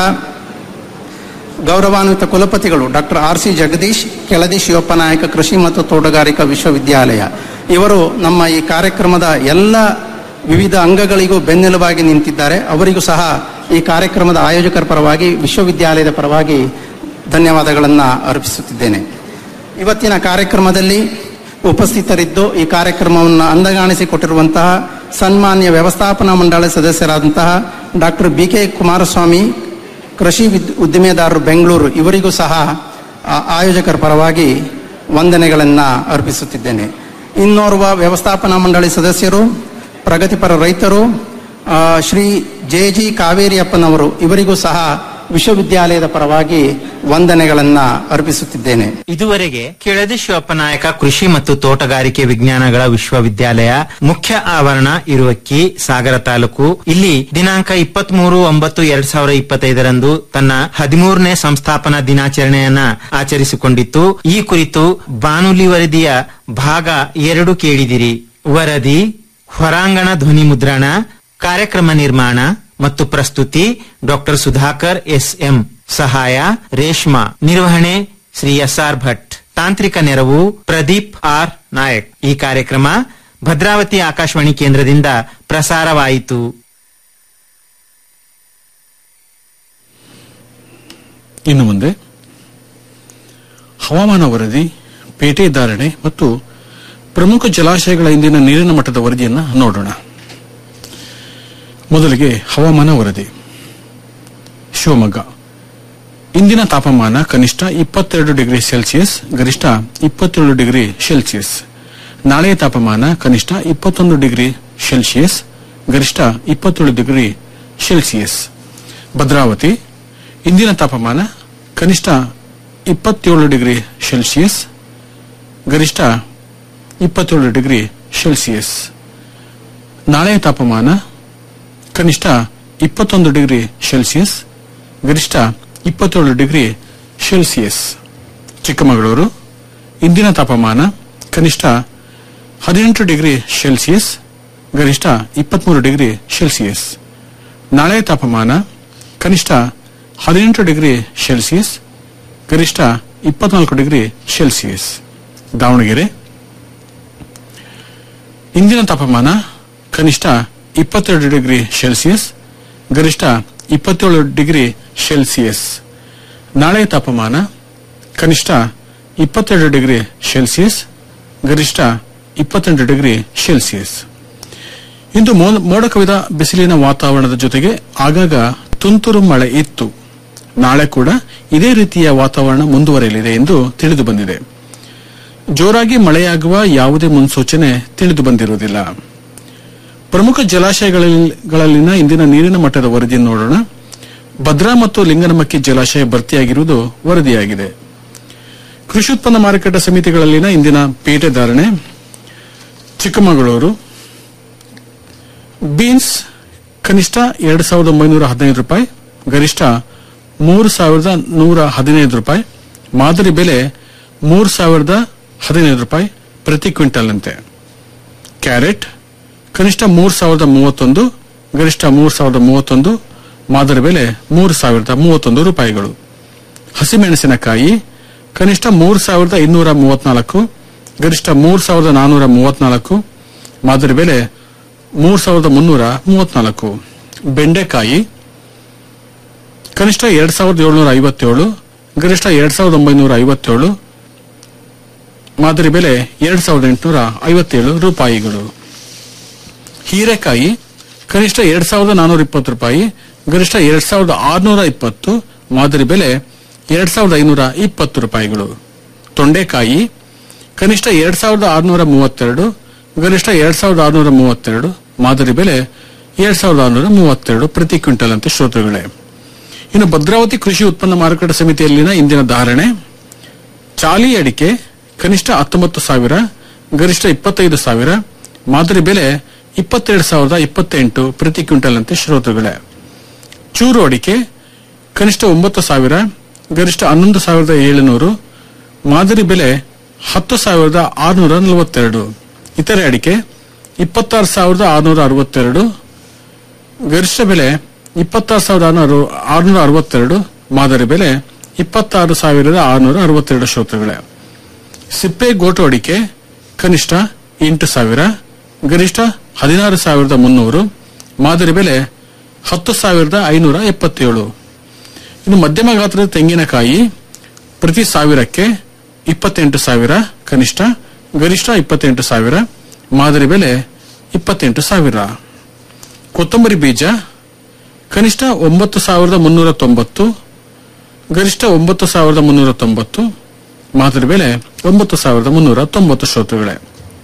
ಗೌರವಾನ್ವಿತ ಕುಲಪತಿಗಳು doctor R C Jagadish Keladi Shivappa Nayaka ಕೃಷಿ ಮತ್ತು ತೋಟಗಾರಿಕಾ ವಿಶ್ವವಿದ್ಯಾಲಯ ಇವರು ನಮ್ಮ ಈ ಕಾರ್ಯಕ್ರಮದ ಎಲ್ಲ ವಿವಿಧ ಅಂಗಗಳಿಗೂ ಬೆನ್ನೆಲುಬಾಗಿ ನಿಂತಿದ್ದಾರೆ ಅವರಿಗೂ ಸಹ ಈ ಕಾರ್ಯಕ್ರಮದ ಆಯೋಜಕರ ಪರವಾಗಿ ವಿಶ್ವವಿದ್ಯಾಲಯದ ಪರವಾಗಿ ಧನ್ಯವಾದಗಳನ್ನು ಅರ್ಪಿಸುತ್ತಿದ್ದೇನೆ ಇವತ್ತಿನ ಕಾರ್ಯಕ್ರಮದಲ್ಲಿ ಉಪಸ್ಥಿತರಿದ್ದು ಈ ಕಾರ್ಯಕ್ರಮವನ್ನು ಅಂದಗಾಣಿಸಿಕೊಟ್ಟಿರುವಂತಹ ಸನ್ಮಾನ್ಯ ವ್ಯವಸ್ಥಾಪನಾ ಮಂಡಳಿ ಸದಸ್ಯರಾದಂತಹ ಡಾಕ್ಟರ್ ಬಿ ಕೆ ಕುಮಾರಸ್ವಾಮಿ ಕೃಷಿ ವಿದ್ ಉದ್ದಿಮೆದಾರರು ಬೆಂಗಳೂರು ಇವರಿಗೂ ಸಹ ಆ, ಆಯೋಜಕರ ಪರವಾಗಿ ವಂದನೆಗಳನ್ನು ಅರ್ಪಿಸುತ್ತಿದ್ದೇನೆ ಇನ್ನೋರ್ವ ವ್ಯವಸ್ಥಾಪನಾ ಮಂಡಳಿ ಸದಸ್ಯರು ಪ್ರಗತಿಪರ ರೈತರು ಆ, ಶ್ರೀ ಜೆ ಜಿ ಕಾವೇರಿಯಪ್ಪನವರು ಇವರಿಗೂ ಸಹ ವಿಶ್ವವಿದ್ಯಾಲಯದ ಪರವಾಗಿ ವಂದನೆಗಳನ್ನು ಅರ್ಪಿಸುತ್ತಿದ್ದೇನೆ ಇದುವರೆಗೆ ಕೆಳದಿ ಶಿವಪ್ಪನಾಯಕ ಕೃಷಿ ಮತ್ತು ತೋಟಗಾರಿಕೆ ವಿಜ್ಞಾನಗಳ ವಿಶ್ವವಿದ್ಯಾಲಯ ಮುಖ್ಯ ಆವರಣ ಇರುವಕ್ಕಿ ಸಾಗರ ತಾಲೂಕು ಇಲ್ಲಿ ದಿನಾಂಕ ಇಪ್ಪತ್ತ್ ಮೂರು ಒಂಬತ್ತು ಎರಡ್ ಸಾವಿರ ಇಪ್ಪತ್ತೈದರಂದು ತನ್ನ ಹದಿಮೂರನೇ ಸಂಸ್ಥಾಪನಾ ದಿನಾಚರಣೆಯನ್ನ ಆಚರಿಸಿಕೊಂಡಿತ್ತು ಈ ಕುರಿತು ಬಾನುಲಿ ವರದಿಯ ಭಾಗ ಎರಡು ಕೇಳಿದಿರಿ ವರದಿ ಹೊರಾಂಗಣ ಧ್ವನಿ ಮುದ್ರಣ ಕಾರ್ಯಕ್ರಮ ನಿರ್ಮಾಣ ಮತ್ತು ಪ್ರಸ್ತುತಿ ಡಾಕ್ಟರ್ ಸುಧಾಕರ್ ಎಸ್ ಎಂ ಸಹಾಯ ರೇಷ್ಮಾ ನಿರ್ವಹಣೆ ಶ್ರೀ ಎಸ್ ಆರ್ ಭಟ್ ತಾಂತ್ರಿಕ ನೆರವು ಪ್ರದೀಪ್ ಆರ್ ನಾಯಕ್ ಈ ಕಾರ್ಯಕ್ರಮ ಭದ್ರಾವತಿ ಆಕಾಶವಾಣಿ ಕೇಂದ್ರದಿಂದ ಪ್ರಸಾರವಾಯಿತು ಇನ್ನು ಮುಂದೆ ಹವಾಮಾನ ವರದಿ ಪೇಟೆ ಧಾರಣೆ ಮತ್ತು ಪ್ರಮುಖ ಜಲಾಶಯಗಳ ಇಂದಿನ ನೀರಿನ ಮಟ್ಟದ ವರದಿಯನ್ನು ನೋಡೋಣ ಮೊದಲಿಗೆ ಹವಾಮಾನ ವರದಿ ಶಿವಮೊಗ್ಗ ಇಂದಿನ ತಾಪಮಾನ ಕನಿಷ್ಠ ಇಪ್ಪತ್ತೆರಡು ಡಿಗ್ರಿ ಸೆಲ್ಸಿಯಸ್ ಗರಿಷ್ಠ ಇಪ್ಪತ್ತೇಳು ಡಿಗ್ರಿ ಸೆಲ್ಸಿಯಸ್ ನಾಳೆಯ ತಾಪಮಾನ ಕನಿಷ್ಠ ಇಪ್ಪತ್ತೊಂದು ಡಿಗ್ರಿ ಸೆಲ್ಸಿಯಸ್ ಗರಿಷ್ಠ ಇಪ್ಪತ್ತೇಳು ಡಿಗ್ರಿ ಸೆಲ್ಸಿಯಸ್ ಭದ್ರಾವತಿ ಇಂದಿನ ತಾಪಮಾನ ಕನಿಷ್ಠ ಇಪ್ಪತ್ತೇಳು ಡಿಗ್ರಿ ಸೆಲ್ಸಿಯಸ್ ಗರಿಷ್ಠ ಇಪ್ಪತ್ತೇಳು ಡಿಗ್ರಿ ಸೆಲ್ಸಿಯಸ್ ನಾಳೆಯ ತಾಪಮಾನ ಕನಿಷ್ಠ ಇಪ್ಪತ್ತೊಂದು ಡಿಗ್ರಿ ಸೆಲ್ಸಿಯಸ್ ಗರಿಷ್ಠ ಇಪ್ಪತ್ತೇಳು ಡಿಗ್ರಿ ಸೆಲ್ಸಿಯಸ್ ಚಿಕ್ಕಮಗಳೂರು ಇಂದಿನ ತಾಪಮಾನ ಕನಿಷ್ಠ ಹದಿನೆಂಟು ಡಿಗ್ರಿ ಸೆಲ್ಸಿಯಸ್ ಗರಿಷ್ಠ ಇಪ್ಪತ್ಮೂರು ಡಿಗ್ರಿ ಸೆಲ್ಸಿಯಸ್ ನಾಳೆಯ ತಾಪಮಾನ ಕನಿಷ್ಠ ಹದಿನೆಂಟು ಡಿಗ್ರಿ ಸೆಲ್ಸಿಯಸ್ ಗರಿಷ್ಠ ಇಪ್ಪತ್ನಾಲ್ಕು ಡಿಗ್ರಿ ಸೆಲ್ಸಿಯಸ್ ದಾವಣಗೆರೆ ಇಂದಿನ ತಾಪಮಾನ ಕನಿಷ್ಠ ಇಪ್ಪತ್ತೆರಡು ಡಿಗ್ರಿ ಸೆಲ್ಸಿಯಸ್ ಗರಿಷ್ಠ ಇಪ್ಪತ್ತೇಳು ಡಿಗ್ರಿ ಸೆಲ್ಸಿಯಸ್ ನಾಳೆಯ ತಾಪಮಾನ ಕನಿಷ್ಠ ಇಪ್ಪತ್ತೆರಡು ಡಿಗ್ರಿ ಸೆಲ್ಸಿಯಸ್ ಗರಿಷ್ಠ ಇಪ್ಪತ್ತೆಂಟು ಡಿಗ್ರಿ ಸೆಲ್ಸಿಯಸ್ ಇಂದು ಮೋ- ಮೋಡ ಕವಿದ ಬಿಸಿಲಿನ ವಾತಾವರಣದ ಜೊತೆಗೆ ಆಗಾಗ ತುಂತುರು ಮಳೆ ಇತ್ತು ನಾಳೆ ಕೂಡ ಇದೇ ರೀತಿಯ ವಾತಾವರಣ ಮುಂದುವರಿಯಲಿದೆ ಎಂದು ತಿಳಿದು ಬಂದಿದೆ ಜೋರಾಗಿ ಮಳೆಯಾಗುವ ಯಾವುದೇ ಮುನ್ಸೂಚನೆ ತಿಳಿದು ಬಂದಿರುವುದಿಲ್ಲ ಪ್ರಮುಖ ಜಲಾಶಯಗಳಲ್ಲಿನ ಇಂದಿನ ನೀರಿನ ಮಟ್ಟದ ವರದಿಯನ್ನು ನೋಡೋಣ ಭದ್ರಾ ಮತ್ತು ಲಿಂಗನಮಕ್ಕಿ ಜಲಾಶಯ ಭರ್ತಿಯಾಗಿರುವುದು ವರದಿಯಾಗಿದೆ ಕೃಷಿ ಉತ್ಪನ್ನ ಮಾರುಕಟ್ಟೆ ಸಮಿತಿಗಳಲ್ಲಿನ ಇಂದಿನ ಪೇಟೆ ಧಾರಣೆ ಚಿಕ್ಕಮಗಳೂರು ಬೀನ್ಸ್ ಕನಿಷ್ಠ ಎರಡು ಸಾವಿರದ ಒಂಬೈನೂರ ಹದಿನೈದು ರೂಪಾಯಿ ಗರಿಷ್ಠ ಮೂರು ಸಾವಿರದ ನೂರ ಹದಿನೈದು ರೂಪಾಯಿ ಮಾದರಿ ಬೆಲೆ ಮೂರು ಸಾವಿರದ ಹದಿನೈದು ರೂಪಾಯಿ ಪ್ರತಿ ಕ್ವಿಂಟಲ್ನಂತೆ ಕ್ಯಾರೆಟ್ ಕನಿಷ್ಠ ಮೂರು ಸಾವಿರದ ಮೂವತ್ತೊಂದು ಗರಿಷ್ಠ ಮೂರು ಸಾವಿರದ ಮೂವತ್ತೊಂದು ಮಾದರಿ ಬೆಲೆ ಮೂರು ಸಾವಿರದ ಮೂವತ್ತೊಂದು ರೂಪಾಯಿಗಳು ಹಸಿಮೆಣಸಿನಕಾಯಿ ಕನಿಷ್ಠ ಮೂರು ಸಾವಿರದ ಇನ್ನೂರ ಮೂವತ್ನಾಲ್ಕು ಗರಿಷ್ಠ ಮೂರು ಸಾವಿರದ ನಾನ್ನೂರ ಮೂವತ್ನಾಲ್ಕು ಮಾದರಿ ಬೆಲೆ ಮೂರು ಸಾವಿರದ ಮುನ್ನೂರ ಮೂವತ್ನಾಲ್ಕು ಬೆಂಡೆಕಾಯಿ ಕನಿಷ್ಠ ಎರಡ್ ಸಾವಿರದ ಏಳ್ನೂರ ಐವತ್ತೇಳು ಗರಿಷ್ಠ ಎರಡ್ ಸಾವಿರದ ಒಂಬೈನೂರ ಐವತ್ತೇಳು ಮಾದರಿ ಬೆಲೆ ಎರಡ್ ಸಾವಿರದ ಎಂಟುನೂರ ಐವತ್ತೇಳು ರೂಪಾಯಿಗಳು ಹೀರೆಕಾಯಿ ಕನಿಷ್ಠ ಎರಡ್ ಸಾವಿರದ ನಾನೂರ ಇಪ್ಪತ್ತು ರೂಪಾಯಿ ಗರಿಷ್ಠ ಎರಡ್ ಸಾವಿರದ ಆರುನೂರ ಇಪ್ಪತ್ತು ಮಾದರಿ ಬೆಲೆ ಎರಡ್ ಸಾವಿರದ ಐನೂರ ಇಪ್ಪತ್ತು ರೂಪಾಯಿಗಳು ತೊಂಡೆಕಾಯಿ ಕನಿಷ್ಠ ಎರಡ್ ಸಾವಿರದ ಆರುನೂರ ಮೂವತ್ತೆರಡು ಗರಿಷ್ಠ ಎರಡ್ ಸಾವಿರದ ಆರುನೂರ ಮೂವತ್ತೆರಡು ಮಾದರಿ ಬೆಲೆ ಎರಡ್ ಸಾವಿರದ ಆರುನೂರ ಮೂವತ್ತೆರಡು ಪ್ರತಿ ಕ್ವಿಂಟಲ್ ಅಂತ ಶ್ರೋತೃಗಳೇ ಇನ್ನು ಭದ್ರಾವತಿ ಕೃಷಿ ಉತ್ಪನ್ನ ಮಾರುಕಟ್ಟೆ ಸಮಿತಿಯಲ್ಲಿನ ಇಂದಿನ ಧಾರಣೆ ಚಾಲಿ ಅಡಿಕೆ ಕನಿಷ್ಠ ಹತ್ತೊಂಬತ್ತು ಸಾವಿರ ಗರಿಷ್ಠ ಇಪ್ಪತ್ತೈದು ಸಾವಿರ ಮಾದರಿ ಬೆಲೆ ಇಪ್ಪತ್ತೆರಡು ಸಾವಿರದ ಇಪ್ಪತ್ತೆಂಟು ಪ್ರತಿ ಕ್ವಿಂಟಲ್ ಅಂತೆ ಶ್ರೋತೃಗಳೇ ಚೂರು ಅಡಿಕೆ ಕನಿಷ್ಠ ಒಂಬತ್ತು ಸಾವಿರ ಗರಿಷ್ಠ ಹನ್ನೊಂದು ಸಾವಿರದ ಏಳುನೂರು ಮಾದರಿ ಬೆಲೆ ಹತ್ತು ಸಾವಿರದ ಆರುನೂರ ನಲವತ್ತೆರಡು ಇತರೆ ಅಡಿಕೆ ಇಪ್ಪತ್ತಾರು ಸಾವಿರದ ಆರುನೂರ ಅರವತ್ತೆರಡು ಗರಿಷ್ಠ ಬೆಲೆ ಇಪ್ಪತ್ತಾರು ಸಾವಿರದ ಆರುನೂರ ಆರುನೂರ ಅರವತ್ತೆರಡು ಮಾದರಿ ಬೆಲೆ ಇಪ್ಪತ್ತಾರು ಸಾವಿರದ ಆರುನೂರ ಅರವತ್ತೆರಡು ಶ್ರೋತೃಗಳೇ ಸಿಪ್ಪೆ ಗೋಟು ಅಡಿಕೆ ಕನಿಷ್ಠ ಎಂಟು ಸಾವಿರ ಗರಿಷ್ಠ ಹದಿನಾರು ಸಾವಿರದ ಮುನ್ನೂರು ಮಾದರಿ ಬೆಲೆ ಹತ್ತು ಸಾವಿರದ ಐನೂರ ಎಪ್ಪತ್ತೇಳು ಇನ್ನು ಮಧ್ಯಮ ಗಾತ್ರದ ತೆಂಗಿನಕಾಯಿ ಪ್ರತಿ ಸಾವಿರಕ್ಕೆ ಇಪ್ಪತ್ತೆಂಟು ಸಾವಿರ ಕನಿಷ್ಠ ಗರಿಷ್ಠ ಇಪ್ಪತ್ತೆಂಟು ಸಾವಿರ ಮಾದರಿ ಬೆಲೆ ಇಪ್ಪತ್ತೆಂಟು ಸಾವಿರ ಕೊತ್ತಂಬರಿ ಬೀಜ ಕನಿಷ್ಠ ಒಂಬತ್ತು ಸಾವಿರದ ಮುನ್ನೂರ ತೊಂಬತ್ತು ಗರಿಷ್ಠ ಒಂಬತ್ತು ಸಾವಿರದ ಮುನ್ನೂರ ತೊಂಬತ್ತು ಮಾದರಿ ಬೆಲೆ ಒಂಬತ್ತು ಸಾವಿರದ ಮುನ್ನೂರ ತೊಂಬತ್ತು ಶ್ರೋತೃಗಳೇ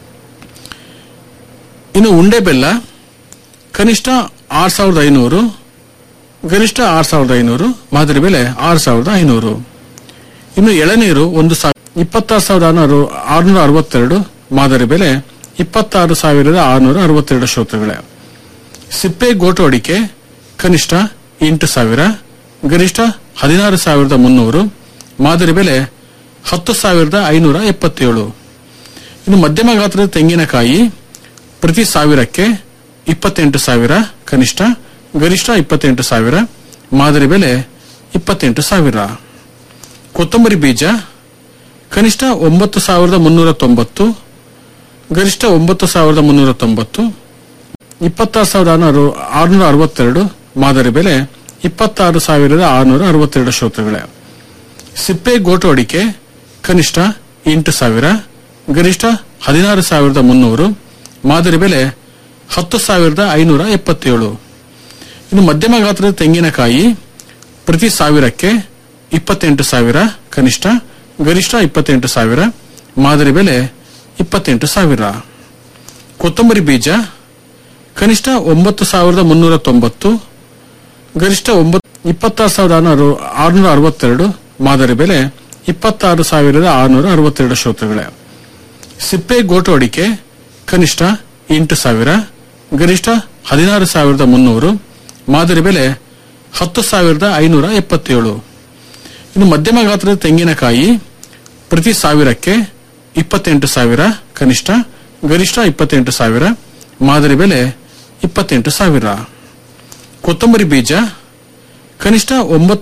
ಇನ್ನು ಉಂಡೆ ಬೆಲ್ಲ ಕನಿಷ್ಠ ಆರು ಸಾವಿರದ ಐನೂರು ಗರಿಷ್ಠ ಆರು ಸಾವಿರದ ಐನೂರು ಮಾದರಿ ಬೆಲೆ ಆರು ಸಾವಿರದ ಐನೂರು ಇನ್ನು ಎಳನೀರು ಒಂದು ಸಾವಿರ ಇಪ್ಪತ್ತಾರು ಸಾವಿರದ ಆರುನೂರು ಆರುನೂರ ಅರವತ್ತೆರಡು ಮಾದರಿ ಬೆಲೆ ಇಪ್ಪತ್ತಾರು ಸಾವಿರದ ಆರುನೂರ ಅರವತ್ತೆರಡು ಶ್ರೋತೃಗಳೇ ಸಿಪ್ಪೆ ಗೋಟು ಅಡಿಕೆ ಕನಿಷ್ಠ ಎಂಟು ಸಾವಿರ ಗರಿಷ್ಠ ಹದಿನಾರು ಸಾವಿರದ ಮುನ್ನೂರು ಮಾದರಿ ಬೆಲೆ ಹತ್ತು ಸಾವಿರದ ಐನೂರ ಎಪ್ಪತ್ತೇಳು ಇನ್ನು ಮಧ್ಯಮ ಗಾತ್ರದ ತೆಂಗಿನಕಾಯಿ ಪ್ರತಿ ಸಾವಿರಕ್ಕೆ ಇಪ್ಪತ್ತೆಂಟು ಸಾವಿರ ಕನಿಷ್ಠ ಗರಿಷ್ಠ ಇಪ್ಪತ್ತೆಂಟು ಸಾವಿರ ಮಾದರಿ ಬೆಲೆ ಇಪ್ಪತ್ತೆಂಟು ಸಾವಿರ ಕೊತ್ತಂಬರಿ ಬೀಜ ಕನಿಷ್ಠ ಒಂಬತ್ತು ಸಾವಿರದ ಮುನ್ನೂರ ತೊಂಬತ್ತು ಗರಿಷ್ಠ ಒಂಬತ್ತು ಸಾವಿರದ ಮುನ್ನೂರ ತೊಂಬತ್ತು ಇಪ್ಪತ್ತಾರು ಸಾವಿರದ ಆರುನೂರು ಆರುನೂರ ಅರವತ್ತೆರಡು ಮಾದರಿ ಬೆಲೆ ಇಪ್ಪತ್ತಾರು ಸಾವಿರದ ಆರುನೂರ ಅರವತ್ತೆರಡು ಶ್ರೋತೃಗಳೇ ಸಿಪ್ಪೆ ಗೋಟು ಅಡಿಕೆ ಕನಿಷ್ಠ ಎಂಟು ಸಾವಿರ ಗರಿಷ್ಠ ಹದಿನಾರು ಸಾವಿರದ ಮುನ್ನೂರು ಮಾದರಿ ಬೆಲೆ ಹತ್ತು ಸಾವಿರದ ಐನೂರ ಎಪ್ಪತ್ತೇಳು ಇನ್ನು ಮಧ್ಯಮ ಗಾತ್ರದ ತೆಂಗಿನಕಾಯಿ ಪ್ರತಿ ಸಾವಿರಕ್ಕೆ ಇಪ್ಪತ್ತೆಂಟು ಸಾವಿರ ಕನಿಷ್ಠ ಗರಿಷ್ಠ ಇಪ್ಪತ್ತೆಂಟು ಸಾವಿರ ಮಾದರಿ ಬೆಲೆ ಇಪ್ಪತ್ತೆಂಟು ಸಾವಿರ ಕೊತ್ತಂಬರಿ ಬೀಜ ಕನಿಷ್ಠ ಒಂಬತ್ತು ಸಾವಿರದ ಮುನ್ನೂರ ತೊಂಬತ್ತು ಗರಿಷ್ಠ ಒಂಬತ್ತು ಇಪ್ಪತ್ತಾರು ಸಾವಿರದ ಆರುನೂರು ಆರುನೂರ ಅರವತ್ತೆರಡು ಮಾದರಿ ಬೆಲೆ ಇಪ್ಪತ್ತಾರು ಸಾವಿರದ ಆರುನೂರ ಅರವತ್ತೆರಡು ಶ್ರೋತೃಗಳೇ ಸಿಪ್ಪೆ ಗೋಟು ಅಡಿಕೆ ಕನಿಷ್ಠ ಎಂಟು ಸಾವಿರ ಗರಿಷ್ಠ ಹದಿನಾರು ಸಾವಿರದ ಮುನ್ನೂರು ಮಾದರಿ ಬೆಲೆ ಹತ್ತು ಸಾವಿರದ ಐನೂರ ಎಪ್ಪತ್ತೇಳು ಇನ್ನು ಮಧ್ಯಮ ಗಾತ್ರದ ತೆಂಗಿನಕಾಯಿ ಪ್ರತಿ ಸಾವಿರಕ್ಕೆ ಇಪ್ಪತ್ತೆಂಟು ಸಾವಿರ ಕನಿಷ್ಠ ಗರಿಷ್ಠ ಇಪ್ಪತ್ತೆಂಟು ಸಾವಿರ ಮಾದರಿ ಬೆಲೆ ಇಪ್ಪತ್ತೆಂಟು ಸಾವಿರ ಕೊತ್ತಂಬರಿ ಬೀಜ ಕನಿಷ್ಠ ಒಂಬತ್ತು